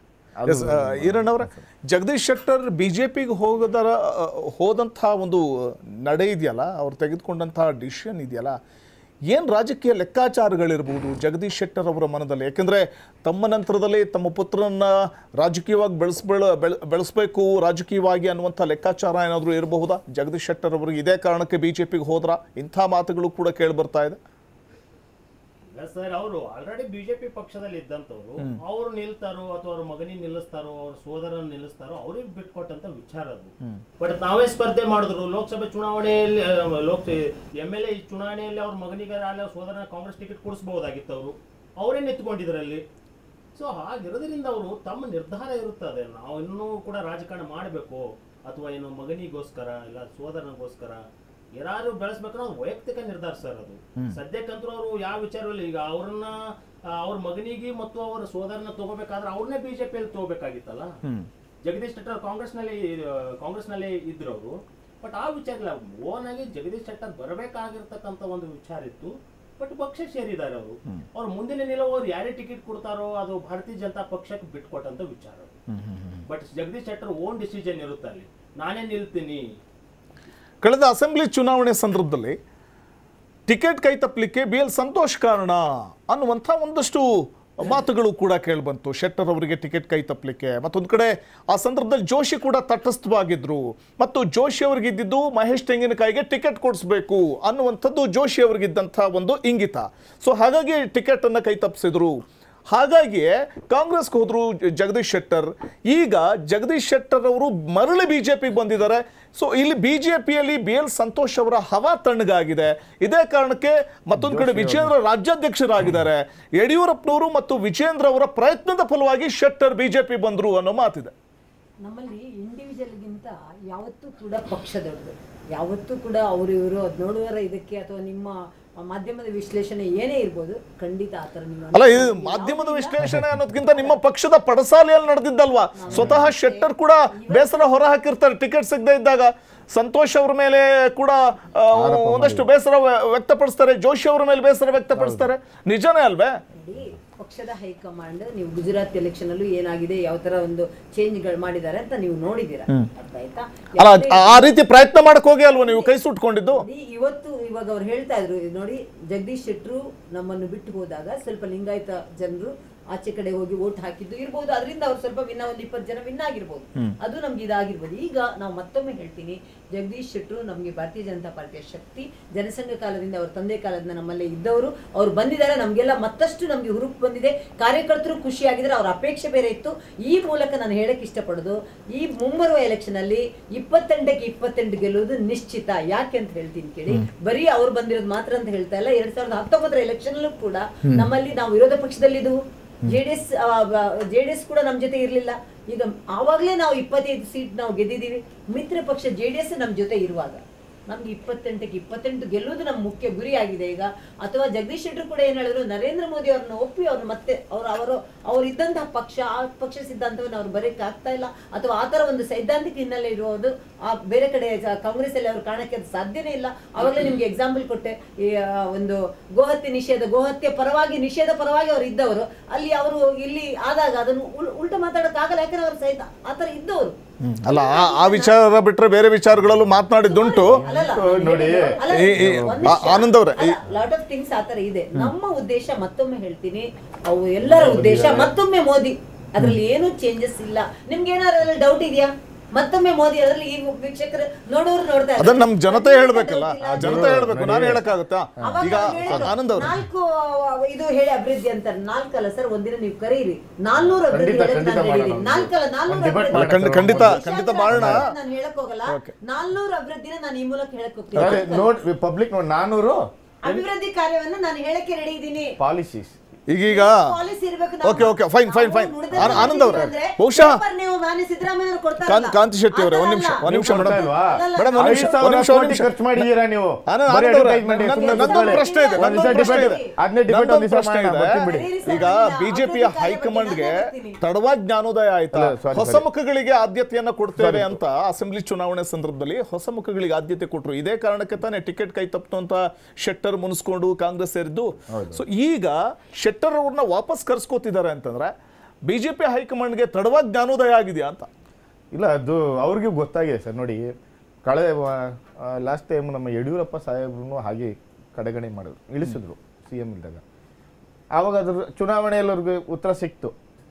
ಈರಣ್ಣ ಅವರ ಜಗದೀಶ್ ಶೆಟ್ಟರ್ ಬಿಜೆಪಿಗೆ ಹೋಗದರ ಆ, ಹೋದಂತಹ ಒಂದು ನಡೆ ಇದೆಯಲ್ಲ ಅವ್ರು ತೆಗೆದುಕೊಂಡಂತಹ ಡಿಸಿಷನ್ ಇದೆಯಲ್ಲ ಏನು ರಾಜಕೀಯ ಲೆಕ್ಕಾಚಾರಗಳಿರ್ಬೋದು ಜಗದೀಶ್ ಶೆಟ್ಟರ್ ಅವರ ಮನದಲ್ಲಿ ಯಾಕೆಂದ್ರೆ ತಮ್ಮ ನಂತರದಲ್ಲಿ ತಮ್ಮ ಪುತ್ರನನ್ನ ರಾಜಕೀಯವಾಗಿ ಬೆಳೆಸ್ಬೇಳ ಬೆಳ ಬೆಳೆಸ್ಬೇಕು ರಾಜಕೀಯವಾಗಿ ಅನ್ನುವಂಥ ಲೆಕ್ಕಾಚಾರ ಏನಾದರೂ ಇರಬಹುದಾ ಜಗದೀಶ್ ಶೆಟ್ಟರ್ ಅವರಿಗೆ ಇದೇ ಕಾರಣಕ್ಕೆ ಬಿಜೆಪಿಗೆ ಹೋದ್ರಾ ಇಂಥ ಮಾತುಗಳು ಕೂಡ ಕೇಳಿ ಬರ್ತಾ ಇದೆ ಇಲ್ಲ ಸರ್ ಅವರು ಆಲ್ರೆಡಿ ಬಿಜೆಪಿ ಪಕ್ಷದಲ್ಲಿ ಇದ್ದಂತವ್ರು ಅವ್ರು ನಿಲ್ತಾರೋ ಅಥವಾ ಅವ್ರ ಮಗನಿಗೆ ನಿಲ್ಲಿಸ್ತಾರೋ ಅವ್ರ ಸೋದರನ ನಿಲ್ಲಿಸ್ತಾರೋ ಅವ್ರಿಗೆ ಬಿಟ್ಕೊಟ್ಟಂತ ವಿಚಾರ ಅದು ಬಟ್ ನಾವೇ ಸ್ಪರ್ಧೆ ಮಾಡಿದ್ರು ಲೋಕಸಭೆ ಚುನಾವಣೆಯಲ್ಲಿ ಆ, ಲೋಕ ಎಮ್ ಎಲ್ ಎ ಚುನಾವಣೆಯಲ್ಲಿ ಅವ್ರ ಮಗನಿಗೆ ಅಲ್ಲಿ ಅವ್ರ ಸೋದರನ ಕಾಂಗ್ರೆಸ್ ಟಿಕೆಟ್ ಕೊಡಿಸಬಹುದಾಗಿತ್ತು ಅವರು ಅವರೇ ನಿಂತ್ಕೊಂಡಿದ್ರಲ್ಲಿ ಸೊ ಹಾಗಿರೋದ್ರಿಂದ ಅವರು ತಮ್ಮ ನಿರ್ಧಾರ ಇರುತ್ತದೆ ನಾವು ಇನ್ನೂ ಕೂಡ ರಾಜಕಾರಣ ಮಾಡಬೇಕು ಅಥವಾ ಏನು ಮಗನಿಗೋಸ್ಕರ ಇಲ್ಲ ಸೋದರನಿಗೋಸ್ಕರ ಯಾರು ಬೆಳೆಸ್ಬೇಕನ್ನೋ ಅದು ವೈಯಕ್ತಿಕ ನಿರ್ಧಾರ ಸರ್ ಅದು ಸದ್ಯಕ್ಕಂತೂ ಅವರು ಯಾವ ವಿಚಾರದಲ್ಲಿ ಈಗ ಅವ್ರನ್ನ ಆ, ಅವ್ರ ಮಗನಿಗೆ ಮತ್ತು ಅವರ ಸೋದರನ ತಗೋಬೇಕಾದ್ರೆ ಅವ್ರನ್ನೇ ಬಿಜೆಪಿಯಲ್ಲಿ ತಗೋಬೇಕಾಗಿತ್ತಲ್ಲ ಜಗದೀಶ್ ಶೆಟ್ಟರ್ ಕಾಂಗ್ರೆಸ್ನಲ್ಲಿ ಕಾಂಗ್ರೆಸ್ನಲ್ಲಿ ಇದ್ರು ಅವರು ಬಟ್ ಆ ವಿಚಾರ ಓನ್ ಆಗಿ ಜಗದೀಶ್ ಶೆಟ್ಟರ್ ಬರಬೇಕಾಗಿರ್ತಕ್ಕಂಥ ಒಂದು ವಿಚಾರ ಇತ್ತು ಬಟ್ ಪಕ್ಷ ಸೇರಿದ್ದಾರೆ ಅವರು ಅವ್ರ ಮುಂದಿನ ನಿಲುವು ಅವ್ರು ಯಾರೇ ಟಿಕೆಟ್ ಕೊಡ್ತಾರೋ ಅದು ಭಾರತೀಯ ಜನತಾ ಪಕ್ಷಕ್ಕೆ ಬಿಟ್ಕೊಟ್ಟಂತ ವಿಚಾರ but Jagadish Shettar own decision ಇರುತ್ತೆ ಅಲ್ಲಿ ನಾನೇ ನಿಲ್ತೀನಿ ಕಳೆದ ಅಸೆಂಬ್ಲಿ ಚುನಾವಣೆ ಸಂದರ್ಭದಲ್ಲಿ ಟಿಕೆಟ್ ಕೈ ತಪ್ಪಲಿಕ್ಕೆ ಬಿ ಎಲ್ ಸಂತೋಷ್ ಕಾರಣ ಅನ್ನುವಂಥ ಒಂದಷ್ಟು ಮಾತುಗಳು ಕೂಡ ಕೇಳಿಬಂತು ಶೆಟ್ಟರ್ ಅವರಿಗೆ ಟಿಕೆಟ್ ಕೈ ತಪ್ಪಲಿಕ್ಕೆ ಮತ್ತೊಂದು ಕಡೆ ಆ ಸಂದರ್ಭದಲ್ಲಿ ಜೋಶಿ ಕೂಡ ತಟಸ್ಥವಾಗಿದ್ರು ಮತ್ತು ಜೋಶಿ ಅವರಿಗಿದ್ದಿದ್ದು ಮಹೇಶ್ ತೆಂಗಿನಕಾಯಿಗೆ ಟಿಕೆಟ್ ಕೊಡಿಸ್ಬೇಕು ಅನ್ನುವಂಥದ್ದು ಜೋಶಿ ಅವರಿಗಿದ್ದಂಥ ಒಂದು ಇಂಗಿತ ಸೊ ಹಾಗಾಗಿ ಟಿಕೆಟ್ ಅನ್ನ ಕೈ ತಪ್ಪಿಸಿದ್ರು ಹಾಗಾಗಿ ಕಾಂಗ್ರೆಸ್ಗೆ ಹೋದ್ರು ಜಗದೀಶ್ ಶೆಟ್ಟರ್ ಈಗ ಜಗದೀಶ್ ಶೆಟ್ಟರ್ ಅವರು ಮರಳಿ ಬಿಜೆಪಿಗೆ ಬಂದಿದ್ದಾರೆ ಸೊ ಇಲ್ಲಿ ಬಿಜೆಪಿಯಲ್ಲಿ ಬಿ ಎಲ್ ಸಂತೋಷ್ ಅವರ ಹವಾ ತಣ್ಣಗಾಗಿದೆ ಇದೇ ಕಾರಣಕ್ಕೆ ಮತ್ತೊಂದು ಕಡೆ ವಿಜೇಂದ್ರ ರಾಜ್ಯಾಧ್ಯಕ್ಷರಾಗಿದ್ದಾರೆ ಯಡಿಯೂರಪ್ಪನವರು ಮತ್ತು ವಿಜೇಂದ್ರ ಅವರ ಪ್ರಯತ್ನದ ಫಲವಾಗಿ ಶೆಟ್ಟರ್ ಬಿಜೆಪಿ ಬಂದ್ರು ಅನ್ನೋ ಮಾತಿದೆ ನಮ್ಮಲ್ಲಿ ಇಂಡಿವಿಜುವಲ್ಗಿಂತ ಯಾವತ್ತೂ ಕೂಡ ಪಕ್ಷ ದೊಡ್ಡದು ಯಾವತ್ತೂ ಕೂಡ ಅವರು ಇವರು ಅದು ನೋಡುವರ ಇದಕ್ಕೆ ಅಥವಾ ನಿಮ್ಮ ಮಾಧ್ಯಮದ ವಿಶ್ಲೇಷಣೆ ಏನೇ ಇರ್ಬೋದು ಖಂಡಿತ ಆ ಥರ ನೀವು ಅಲ್ಲ ಇದು ಮಾಧ್ಯಮದ ವಿಶ್ಲೇಷಣೆ ಅನ್ನೋದಕ್ಕಿಂತ ನಿಮ್ಮ ಪಕ್ಷದ ಪಡಸಾಲೆಯಲ್ಲಿ ನಡೆದಿದ್ದಲ್ವಾ ಸ್ವತಃ ಶೆಟ್ಟರ್ ಕೂಡ ಬೇಸರ ಹೊರ ಹಾಕಿರ್ತಾರೆ ಟಿಕೆಟ್ ಸಿಗದೆ ಇದ್ದಾಗ ಸಂತೋಷ್ ಅವ್ರ ಮೇಲೆ ಕೂಡ ಆ, ಒಂದಷ್ಟು ಬೇಸರ ವ್ಯ- ವ್ಯಕ್ತಪಡಿಸ್ತಾರೆ ಜೋಶಿ ಅವ್ರ ಮೇಲೆ ಬೇಸರ ವ್ಯಕ್ತಪಡಿಸ್ತಾರೆ ನಿಜನೇ ಅಲ್ವೇ ನೋಡಿ ಪಕ್ಷದ ಹೈಕಮಾಂಡ್ ನೀವು ಗುಜರಾತ್ ಎಲೆಕ್ಷನ್ ಅಲ್ಲೂ ಏನಾಗಿದೆ ಯಾವ ತರ ಒಂದು ಚೇಂಜ್ಗಳು ಮಾಡಿದ್ದಾರೆ ಅಂತ ನೀವು ನೋಡಿದ್ದೀರಾ ಅರ್ಥ ಆಯ್ತಾ ಅಲ್ಲ ಯಾವುದೇ- ಆ- ಆ ರೀತಿ ಪ್ರಯತ್ನ ಮಾಡಕ್ ಹೋಗಿ ಅಲ್ವಾ ನೀವು ಕೈ ಸುಟ್ಕೊಂಡಿದ್ದು ನೋಡಿ, ಇವತ್ತು ಇವಾಗ ಅವ್ರು ಹೇಳ್ತಾ ಇದ್ರು ಇದು ನೋಡಿ ಜಗದೀಶ್ ಶೆಟ್ರು ನಮ್ಮನ್ನು ಬಿಟ್ಟು ಹೋದಾಗ ಸ್ವಲ್ಪ ಲಿಂಗಾಯತ ಜನರು ಆಚೆ ಕಡೆ ಹೋಗಿ ಓಟ್ ಹಾಕಿದ್ದು ಇರ್ಬೋದು ಅದರಿಂದ ಅವ್ರು ಸ್ವಲ್ಪ ವಿನ್ನ ಒಂದು ಇಪ್ಪತ್ತು ಜನ ವಿನ್ ಆಗಿರ್ಬೋದು ಅದು ನಮ್ಗೆ ಇದಾಗಿರ್ಬೋದು ಈಗ ನಾವು ಮತ್ತೊಮ್ಮೆ ಹೇಳ್ತೀನಿ ಜಗದೀಶ್ ಶೆಟ್ಟರು ನಮಗೆ ಭಾರತೀಯ ಜನತಾ ಪಾರ್ಟಿಯ ಶಕ್ತಿ ಜನಸಂಘ ಕಾಲದಿಂದ ಅವ್ರ ತಂದೆ ಕಾಲದಿಂದ ನಮ್ಮಲ್ಲೇ ಇದ್ದವರು ಅವ್ರು ಬಂದಿದ್ದಾರೆ ನಮಗೆಲ್ಲ ಮತ್ತಷ್ಟು ನಮಗೆ ಹುರುಪು ಬಂದಿದೆ ಕಾರ್ಯಕರ್ತರು ಖುಷಿಯಾಗಿದ್ದಾರೆ ಅವ್ರ ಅಪೇಕ್ಷೆ ಬೇರೆ ಇತ್ತು ಈ ಮೂಲಕ ನಾನು ಹೇಳಕ್ ಇಷ್ಟಪಡೋದು ಈ ಮುಂಬರುವ ಎಲೆಕ್ಷನ್ ಅಲ್ಲಿ ಇಪ್ಪತ್ತೆಂಟಕ್ಕೆ ಇಪ್ಪತ್ತೆಂಟು ಗೆಲ್ಲುವುದು ನಿಶ್ಚಿತ ಯಾಕೆ ಅಂತ ಹೇಳ್ತೀನಿ ಕೇಳಿ ಬರೀ ಅವ್ರು ಬಂದಿರೋದು ಮಾತ್ರ ಅಂತ ಹೇಳ್ತಾ ಇಲ್ಲ ಎರಡ್ ಸಾವಿರದ ಹತ್ತೊಂಬತ್ತರ ಎಲೆಕ್ಷನ್ ಅಲ್ಲೂ ಕೂಡ ನಮ್ಮಲ್ಲಿ ನಾವು ವಿರೋಧ ಪಕ್ಷದಲ್ಲಿದ್ದು ಜೆಡಿಎಸ್ ಜೆಡಿಎಸ್ ಕೂಡ ನಮ್ಮ ಜೊತೆ ಇರಲಿಲ್ಲ ಈಗ ಆವಾಗಲೇ ನಾವು ಇಪ್ಪತ್ತೈದು ಸೀಟ್ ನಾವು ಗೆದ್ದಿದ್ದೀವಿ ಮಿತ್ರ ಪಕ್ಷ ಜೆಡಿಎಸ್ ನಮ್ಮ ಜೊತೆ ಇರುವಾಗ ನಮ್ಗೆ ಇಪ್ಪತ್ತೆಂಟಕ್ಕೆ ಇಪ್ಪತ್ತೆಂಟು ಗೆಲ್ಲುವುದು ನಮ್ಮ ಮುಖ್ಯ ಗುರಿ ಆಗಿದೆ ಈಗ ಅಥವಾ ಜಗದೀಶ್ ಶೆಟ್ಟರು ಕೂಡ ಏನ್ ಹೇಳಿದ್ರು ನರೇಂದ್ರ ಮೋದಿ ಅವ್ರನ್ನ ಒಪ್ಪಿ ಅವ್ರನ್ನ ಮತ್ತೆ ಅವರು ಅವರು ಅವ್ರು ಇದ್ದಂತಹ ಪಕ್ಷ ಆ ಪಕ್ಷ ಸಿದ್ಧಾಂತವನ್ನು ಅವ್ರು ಬರೆಯಕ್ಕೆ ಆಗ್ತಾ ಇಲ್ಲ ಅಥವಾ ಆ ತರ ಒಂದು ಸೈದ್ಧಾಂತಿಕ ಹಿನ್ನೆಲೆ ಇರುವುದು ಆ ಬೇರೆ ಕಡೆ ಜ- ಕಾಂಗ್ರೆಸ್ ಅಲ್ಲಿ ಅವ್ರು ಕಾಣಕ್ಕೆ ಅದು ಸಾಧ್ಯನೇ ಇಲ್ಲ ಅವಾಗಲೇ ನಿಮ್ಗೆ ಎಕ್ಸಾಂಪಲ್ ಕೊಟ್ಟೆ ಈ ಆ, ಒಂದು ಗೋಹತ್ಯೆ ನಿಷೇಧ ಗೋಹತ್ಯೆ ಪರವಾಗಿ ನಿಷೇಧ ಪರವಾಗಿ ಅವ್ರು ಇದ್ದವರು ಅಲ್ಲಿ ಅವರು ಇಲ್ಲಿ ಆದಾಗ ಅದನ್ನು ಉಲ್- ಉಲ್ಟ ಮಾತಾಡಕ್ ಆಗಲ್ಲ ಯಾಕಂದ್ರೆ ಅವ್ರು ಸಹಿತ ಆ ತರ ಇದ್ದವರು ಹ್ಮ್. ಅಲ್ಲ ಆ- ಆ ವಿಚಾರ ಬಿಟ್ರೆ ಬೇರೆ ವಿಚಾರಗಳಲ್ಲೂ ಮಾತನಾಡಿದ್ದುಂಟು ಅಲ್ಲಲ್ಲ, ನೋಡಿ, ಅಲ್ಲ, ಈ- ಈ- ಒಂದ್ ಆ- ಆನಂದ್ ಅವ್ರೆ, ಈ- ಲಾಟ್ ಆಫ್ ಥಿಂಗ್ಸ್ ಆತರ ಇದೆ ನಮ್ಮ ಉದ್ದೇಶ ಮತ್ತೊಮ್ಮೆ ಹೇಳ್ತೀನಿ ಅವು ಎಲ್ಲರ ಉದ್ದೇಶ ಮತ್ತೊಮ್ಮೆ ಮೋದಿ ಅದ್ರಲ್ಲಿ ಏನು ಚೇಂಜಸ್ ಇಲ್ಲ ನಿಮ್ಗೆ ಏನಾದ್ರು ಡೌಟ್ ಇದೆಯಾ ಮತ್ತೊಮ್ಮೆ ಮೋದಿ ಅದರಲ್ಲಿ ಈ ವೀಕ್ಷಕರು ನೋಡೋರು ನೋಡ್ತಾ ಇದ್ದಾರೆ. ಅದನ್ನ ನಮ್ ಜನತೆ ನಿಮ್ಗೆ ಹೇಳ್ಬೇಕಲ್ಲ doubt ಇಲ್ಲ. ಆ ಜನತೆ ಹೇಳ್ಬೇಕು ನಾನು ಹೇಳಕ್ಕಾಗತ್ತಾ ಅವಾಗ ಈಗ ಅವ್ರು ಹೇಳಿದ್ರು, ಆನಂದ್ ಅವ್ರೆ ನಾಲ್ಕು ಆ, ಇದು ಹೇಳಿ ಅಭಿವೃದ್ಧಿ ಅಂತ ನಾಲ್ಕಲ್ಲ ಸರ್ ಒಂದಿನ ನೀವು ಕರೀರಿ ನಾಲ್ನೂರು ಅಭಿವೃದ್ಧಿ ಖಂಡಿತ, ಹೇಳಕ್ ನಾನು ಖಂಡಿತ ಹೇಳಿದ್ದೀನಿ. ಮಾಡೋಣ. ನಾಲ್ಕಲ್ಲ ಒಂದು ನಾಲ್ನೂರು debate ಅಭಿವೃದ್ಧಿ. ಮಾಡೋಣ. ಖಂಡಿತ ಖಂಡಿತ ವಿಷಾಂತರ ಖಂಡಿತ ಮಾಡೋಣ ನಾನು ಹೇಳಕ್ ಹೋಗಲ್ಲ ನಾಲ್ನೂರು ಅಭಿವೃದ್ಧಿನ ನಾನು ಈ ಮೂಲಕ ಹೇಳಕ್ ಅದೇ ಹೋಗ್ತೀನಿ ನೋಡ್ ಪಬ್ಲಿಕ್ ನೋಡಿ ನಾನೂರು ಅಭಿವೃದ್ಧಿ ಕಾರ್ಯವನ್ನ ನಾನು ಹೇಳಕ್ಕೆ ರೆಡಿ ಇದ್ದೀನಿ ಪಾಲಿಸೀಸ್ ಈಗೀಗ ಪಾಲಿಸಿ ಇರ್ಬೇಕು Okay, okay, fine, fine, fine. ಆನ- ಆನಂದ್ ಅವ್ರೆ, ಬಹುಶಃ- ನೀವು ಮಾನ್ಯ ಸಿದ್ದರಾಮಯ್ಯ ಕಾಂತ್- ಕಾಂತಿ ಶೆಟ್ಟಿ ಅವರೇ, ಒಂದ್ ನಿಮಿಷ, ಒಂದ್ ನಿಮಿಷ ಮೇಡಮ್. ಅಲ್ವಾ? ಮೇಡಮ್, ಒಂದ್ ನಿಮಿಷ, ಐದು ಸಾವಿರ ಒಂದ್ ನಿಮಿಷ, ಒಂದ್ ಕೋಟಿ ನಿಮಿಷ. ಖರ್ಚು ಮಾಡಿದ್ದೀರಾ ನೀವು ಆನಂದ್- ಬರೀ ಆನಂದ್ ಅವ್ರೆ, advertisement ನನ್ನ- ಸುಮ್ನೆ ನನ್ನದೊಂದು ಕೂತ್ಕೊಳ್ಳಿ. ಪ್ರಶ್ನೆ ಇದೆ, ಒಂದ್ ನನ್ನದೊಂದು ದಿವಸ ಪ್ರಶ್ನೆ debate- ಇದೆ. ಅದನ್ನೇ debate ನನ್ನದೊಂದು ಒಂದ್ ದಿವಸ ಪ್ರಶ್ನೆ ಮಾಡೋಣ, ಇದೆ. ಬರ್ತೀನಿ ಬಿಡಿ. ಈಗ ಬಿಜೆಪಿಯ ಹೈಕಮಾಂಡ್ಗೆ ತಡವಾಗಿ ಜ್ಞಾನೋದಯ ಆಯ್ತಾ ಅಲ್ಲ, sorry, ಹೊಸ sorry. ಮುಖಗಳಿಗೆ ಆದ್ಯತೆಯನ್ನ ಕೊಡ್ತೇವೆ Sorry. ಅಂತ ಅಸೆಂಬ್ಲಿ ಚುನಾವಣೆ ಸಂದರ್ಭದಲ್ಲಿ ಹೊಸ ಮುಖಗಳಿಗೆ ಆದ್ಯತೆ ಕೊಟ್ರು ಇದೇ ಕಾರಣಕ್ಕೆ ತಾನೇ ಟಿಕೆಟ್ ಕೈ ತಪ್ಪು ಅಂತ ಶೆಟ್ಟರ್ ಮುನಿಸ್ಕೊಂಡು ಕಾಂಗ್ರೆಸ್ ಸೇರಿದ್ದು ಸೊ ಈಗ ಶೆಟ್ಟರ್ ಅವ್ರನ್ನ ವಾಪಸ್ ಕರ್ಸ್ಕೋತಿದ್ದಾರೆ ಅಂತಂದ್ರೆ ಬಿಜೆಪಿ ಹೈಕಮಾಂಡ್ಗೆ ತಡವಾಗಿ ಜ್ಞಾನೋದಯ ಆಗಿದೆಯಾ ಅಂತ ಇಲ್ಲ ಅದು ಅವ್ರಿಗೆ ಗೊತ್ತಾಗಿದೆ ಸರ್ ನೋಡಿ ಕಳೆದ ಲಾಸ್ಟ್ ಟೈಮ್ ನಮ್ಮ ಯಡಿಯೂರಪ್ಪ ಸಾಹೇಬ್ರು ಹಾಗೆ ಕಡೆಗಣೆ ಮಾಡಿದ್ರು ಇಳಿಸಿದ್ರು ಸಿ ಎಂ ಇದ್ದಾಗ ಆವಾಗ ಅದ್ರ ಚುನಾವಣೆಯಲ್ಲಿ ಅವ್ರಿಗೆ ಉತ್ತರ ಸಿಕ್ತು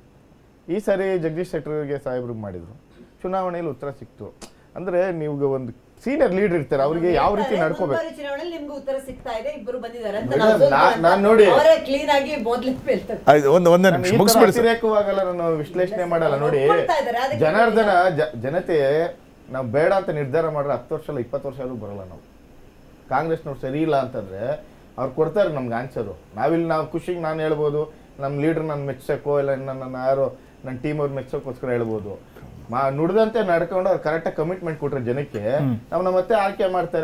ಈ ಸಾರಿ ಜಗದೀಶ್ ಶೆಟ್ಟರ್ಗೆ ಸಾಹೇಬ್ರಿಗೆ ಮಾಡಿದ್ರು ಚುನಾವಣೆಯಲ್ಲಿ ಉತ್ತರ ಸಿಕ್ತು ಅಂದ್ರೆ ನೀವು ಒಂದು ಸೀನಿಯರ್ ಲೀಡರ್ ಇರ್ತಾರೆ ಅವ್ರಿಗೆ ಯಾವ ರೀತಿ ನಡ್ಕೋಬೇಕು ಮುಂಬರುವ ಚುನಾವಣೆಯಲ್ಲಿ ನಿಮ್ಗೆ ಉತ್ತರ ಸಿಗ್ತಾ ಇದೆ ಇಬ್ಬರು ಬಂದಿದ್ದಾರೆ ಅಂತ ಮೇಡಮ್, ನಾವು ಸೋತ್ರು ನಾ- ಅಂತ ನಾನ್ ನೋಡಿ- ಅವರೇ ಕ್ಲೀನ್ ಆಗಿ ಮೊದ್ಲೇ ಹೇಳ್ತಾರೆ ಆಯ್ತು ಒಂದು ಒಂದೇ ನಾನು ನಿಮಿಷ ಈ ತರ ಮುಗಿಸ್ಬಿಡಿ ಸರ್ ಅತಿರೇಕವಾಗಲ್ಲ ನಾನು ವಿಶ್ಲೇಷಣೆ ಮಾಡಲ್ಲ ನೋಡಿ ಒಪ್ಕೊಳ್ತಾ ಇದ್ದಾರೆ, ಅದಕ್ಕೆ ಜನಾರ್ದನ ಜ- ಜನತೆ ನಾವು ಬೇಡ ಅಂತ ನಿರ್ಧಾರ ಮಾಡಿದ್ರೆ ಹತ್ತು ವರ್ಷ ಅಲ್ಲ ಇಪ್ಪತ್ತು ವರ್ಷ ಆದ್ರೂ ಬರಲ್ಲ ನಾವು ಕಾಂಗ್ರೆಸ್ನವ್ರು ಸರಿ ಇಲ್ಲ ಅಂತಂದ್ರೆ ಅವ್ರು ಕೊಡ್ತಾರೆ ನಮ್ಗೆ ಆನ್ಸರು ನಾವಿಲ್ಲಿ ನಾವು ಖುಷಿಗೆ ನಾನು ಹೇಳ್ಬೋದು ನಮ್ಮ ಲೀಡರ್ ನಾನು ಮೆಚ್ಚೋಕ್ಕೋ ಇಲ್ಲ ನನ್ನ ಯಾರೋ ನನ್ನ ಟೀಮ್ ಅವ್ರು ಮೆಚ್ಚೋಕ್ಕೋಸ್ಕರ ಹೇಳ್ಬೋದು ಮಾ ನುಡ್ದಂತೆ ನಡ್ಕೊಂಡು ಅವ್ರು ಕರೆಕ್ಟಾಗಿ ಕಮಿಟ್ಮೆಂಟ್ ಕೊಟ್ರೆ ಜನಕ್ಕೆ ನಮ್ಮನ್ನ ಮತ್ತೆ ಆಯ್ಕೆ ಮಾಡ್ತಾರೆ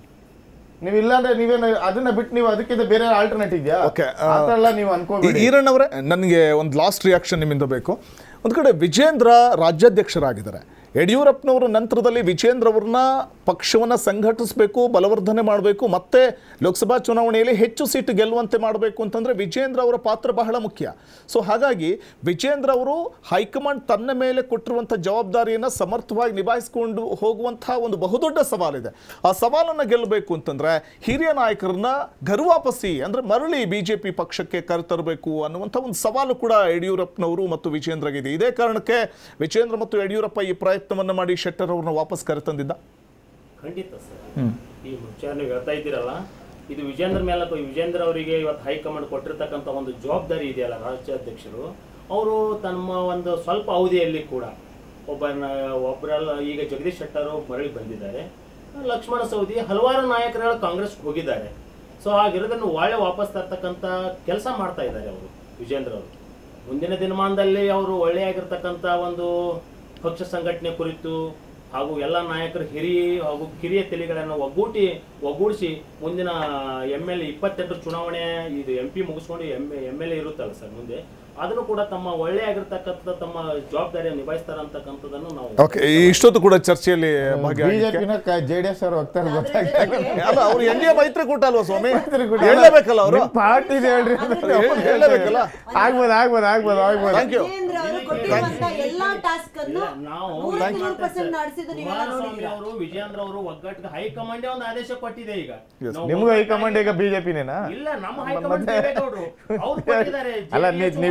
ನೀವು ಇಲ್ಲಾಂದ್ರೆ ನೀವೇನು ಅದನ್ನ ಬಿಟ್ಟು ನೀವು ಅದಕ್ಕಿಂತ ಬೇರೆ ಆಲ್ಟರ್ನೇಟ್ ಇದೆಯಾ Okay, ಆ, ಆ ಥರ ಎಲ್ಲ ನೀವು ಅನ್ಕೋಬೇಡಿ ಈರಣ್ಣ ಅವರೇ ನನಗೆ ಒಂದು ಲಾಸ್ಟ್ ರಿಯಾಕ್ಷನ್ ನಿಮ್ಮಿಂದ ಬೇಕು ಒಂದು ಕಡೆ ವಿಜೇಂದ್ರ ರಾಜ್ಯಾಧ್ಯಕ್ಷರಾಗಿದ್ದಾರೆ ಯಡಿಯೂರಪ್ಪನವರ ನಂತರದಲ್ಲಿ ವಿಜೇಂದ್ರ ಅವ್ರನ್ನ ಪಕ್ಷವನ್ನು ಸಂಘಟಿಸಬೇಕು ಬಲವರ್ಧನೆ ಮಾಡಬೇಕು ಮತ್ತೆ ಲೋಕಸಭಾ ಚುನಾವಣೆಯಲ್ಲಿ ಹೆಚ್ಚು ಸೀಟು ಗೆಲ್ಲುವಂತೆ ಮಾಡಬೇಕು ಅಂತಂದ್ರೆ ವಿಜೇಂದ್ರ ಅವರ ಪಾತ್ರ ಬಹಳ ಮುಖ್ಯ ಸೊ ಹಾಗಾಗಿ ವಿಜೇಂದ್ರ ಅವರು ಹೈಕಮಾಂಡ್ ತನ್ನ ಮೇಲೆ ಕೊಟ್ಟಿರುವಂಥ ಜವಾಬ್ದಾರಿಯನ್ನು ಸಮರ್ಥವಾಗಿ ನಿಭಾಯಿಸಿಕೊಂಡು ಹೋಗುವಂತಹ ಒಂದು ಬಹುದೊಡ್ಡ ಸವಾಲಿದೆ ಆ ಸವಾಲನ್ನು ಗೆಲ್ಲಬೇಕು ಅಂತಂದ್ರೆ ಹಿರಿಯ ನಾಯಕರನ್ನ ಗರ್ವಾಪಸಿ ಅಂದ್ರೆ ಮರಳಿ ಬಿಜೆಪಿ ಪಕ್ಷಕ್ಕೆ ಕರೆತರಬೇಕು ಅನ್ನುವಂಥ ಒಂದು ಸವಾಲು ಕೂಡ ಯಡಿಯೂರಪ್ಪನವರು ಮತ್ತು ವಿಜೇಂದ್ರಗಿದೆ ಇದೇ ಕಾರಣಕ್ಕೆ ವಿಜೇಂದ್ರ ಮತ್ತು ಯಡಿಯೂರಪ್ಪ ಈ ಪ್ರಯತ್ನವನ್ನು ಮಾಡಿ ಶೆಟ್ಟರ್ ಅವ್ರನ್ನ ವಾಪಸ್ ಕರೆತಂದಿದ್ದ ಖಂಡಿತ ಸರ್ ಈ ವಿಚಾರ ನೀವು ಹೇಳ್ತಾ ಇದ್ದೀರಲ್ಲ ಇದು ವಿಜೇಂದ್ರ ಮೇಲೆ ವಿಜೇಂದ್ರ ಅವರಿಗೆ ಇವತ್ತು ಹೈಕಮಾಂಡ್ ಕೊಟ್ಟಿರ್ತಕ್ಕಂಥ ಒಂದು ಜವಾಬ್ದಾರಿ ಇದೆಯಲ್ಲ ರಾಜ್ಯಾಧ್ಯಕ್ಷರು ಅವರು ತಮ್ಮ ಒಂದು ಸ್ವಲ್ಪ ಅವಧಿಯಲ್ಲಿ ಕೂಡ ಒಬ್ಬನ ಒಬ್ಬರಲ್ಲ ಈಗ ಜಗದೀಶ್ ಶೆಟ್ಟರು ಮರಳಿ ಬಂದಿದ್ದಾರೆ ಲಕ್ಷ್ಮಣ ಸವದಿ ಹಲವಾರು ನಾಯಕರುಗಳು ಕಾಂಗ್ರೆಸ್ಗೆ ಹೋಗಿದ್ದಾರೆ ಸೊ ಆಗಿರೋದನ್ನು ಒಳ್ಳೆ ವಾಪಸ್ ತರ್ತಕ್ಕಂಥ ಕೆಲಸ ಮಾಡ್ತಾ ಇದ್ದಾರೆ ಅವರು ವಿಜೇಂದ್ರ ಅವರು ಮುಂದಿನ ದಿನಮಾನದಲ್ಲಿ ಅವರು ಒಳ್ಳೆಯಾಗಿರ್ತಕ್ಕಂಥ ಒಂದು ಪಕ್ಷ ಸಂಘಟನೆ ಕುರಿತು ಹಾಗೂ ಎಲ್ಲ ನಾಯಕರು ಹಿರಿಯ ಹಾಗೂ ಕಿರಿಯ ತಲೆಗಳನ್ನು ಒಗ್ಗೂಟಿ ಒಗ್ಗೂಡಿಸಿ ಮುಂದಿನ ಎಮ್ ಎಲ್ ಇಪ್ಪತ್ತೆಂಟು ಚುನಾವಣೆ ಇದು ಎಂ ಪಿ ಮುಗಿಸ್ಕೊಂಡು ಎಮ್ ಎಮ್ ಎಲ್ ಎ ಇರುತ್ತಲ್ಲ ಸರ್ ಮುಂದೆ ಅದನ್ನು ಕೂಡ ತಮ್ಮ ಒಳ್ಳೆಯಾಗಿರ್ತಕ್ಕಂಥ ತಮ್ಮ ಜವಾಬ್ದಾರಿಯನ್ನು ನಿಭಾಯಿಸ್ತಾರೆ ಅಂತಕ್ಕಂಥದ್ದನ್ನು ನಾವು ಓಕೆ ಇಷ್ಟೊತ್ತು ಕೂಡ ಚರ್ಚೆಯಲ್ಲಿ ಭಾಗಿಯಾಗಿ ಬಿಜೆಪಿನ ಜೆ ಡಿ ಎಸ್ ಅವರು ಹೋಗ್ತಾರೆ ಗೊತ್ತಾಗ್ತದೆ ಅಲ್ಲ ಅವ್ರು ಎನ್ ಡಿ ಎ ಮೈತ್ರಿಕೂಟ ಅಲ್ವಾ ಸ್ವಾಮಿ ಹೇಳಲೇಬೇಕಲ್ಲ ಅವರು ಪಾರ್ಟಿ ಹೇಳ್ರಿ ಹೇಳಲೇಬೇಕಲ್ಲ ಆಗ್ಬೋದು ಆಗ್ಬೋದು ಆಗ್ಬೋದು ಆಗ್ಬೋದು ಥ್ಯಾಂಕ್ ಯು ವಿಜೇಂದ್ರ ಅವರು ಕೊಟ್ಟಿರುವಂತ ಎಲ್ಲಾ ಟಾಸ್ಕ್ ಅನ್ನು ನಾವು ನೂರಕ್ಕೆ ನೂರು ಪರ್ಸೆಂಟ್ ನಡೆಸಿದ್ದು ನೀವೆಲ್ಲ ಕುಮಾರಸ್ವಾಮಿ ನೋಡಿದ್ದೀರಾ ಅವರು ವಿಜಯೇಂದ್ರ ಅವರು ಒಗ್ಗಟ್ಟಿಗೆ ಹೈಕಮಾಂಡ್ ಒಂದು ಆದೇಶ ಕೊಟ್ಟಿದೆ ಈಗ ನಾವು ನಿಮ್ಗೂ ಹೈಕಮಾಂಡ್ ಈಗ ಬಿಜೆಪಿನೇನಾ ಇಲ್ಲ ನಮ್ಮ ಹೈಕಮಾಂಡ್ ದೇವೇಗೌಡರು ಅವ್ರು ಕೊಟ್ಟಿದ್ದಾರೆ ಅಲ್ಲ JDS ನೀವ್- ನೀವ್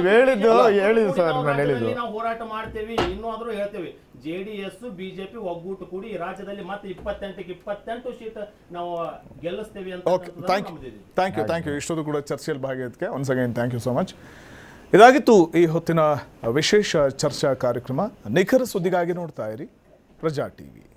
ಹೇಳಿದ್ದು ಹೇಳಿದ್ದು ಸರ್ ನಾವು ನಾನು ಹೇಳಿದ್ದು ರಾಜ್ಯದಲ್ಲಿ ನಾವು ಹೋರಾಟ ಮಾಡ್ತೇವೆ ಇನ್ನೂ ಆದ್ರೂ ಹೇಳ್ತೇವೆ ಜೆಡಿಎಸ್ ಬಿಜೆಪಿ ಒಗ್ಗೂಟು ಕೂಡಿ ಈ ರಾಜ್ಯದಲ್ಲಿ ಮತ್ತೆ ಇಪ್ಪತ್ತೆಂಟಕ್ಕೆ ಇಪ್ಪತ್ತೆಂಟು ಸೀಟ್ ನಾವು ಗೆಲ್ಲಿಸ್ತೇವೆ ಅಂತ okay thank you thank you thank you ಇಷ್ಟೊಂದು ಕೂಡ ಚರ್ಚೆಯಲ್ಲಿ ಭಾಗಿಯಾದಕ್ಕೆ once again thank you so much ಇದಾಗಿತ್ತು ಈ ಹೊತ್ತಿನ ವಿಶೇಷ ಚರ್ಚಾ ಕಾರ್ಯಕ್ರಮ ನಿಖರ ಸುದ್ದಿಗಾಗಿ ನೋಡ್ತಾ ಇರಿ ಪ್ರಜಾ ಟಿವಿ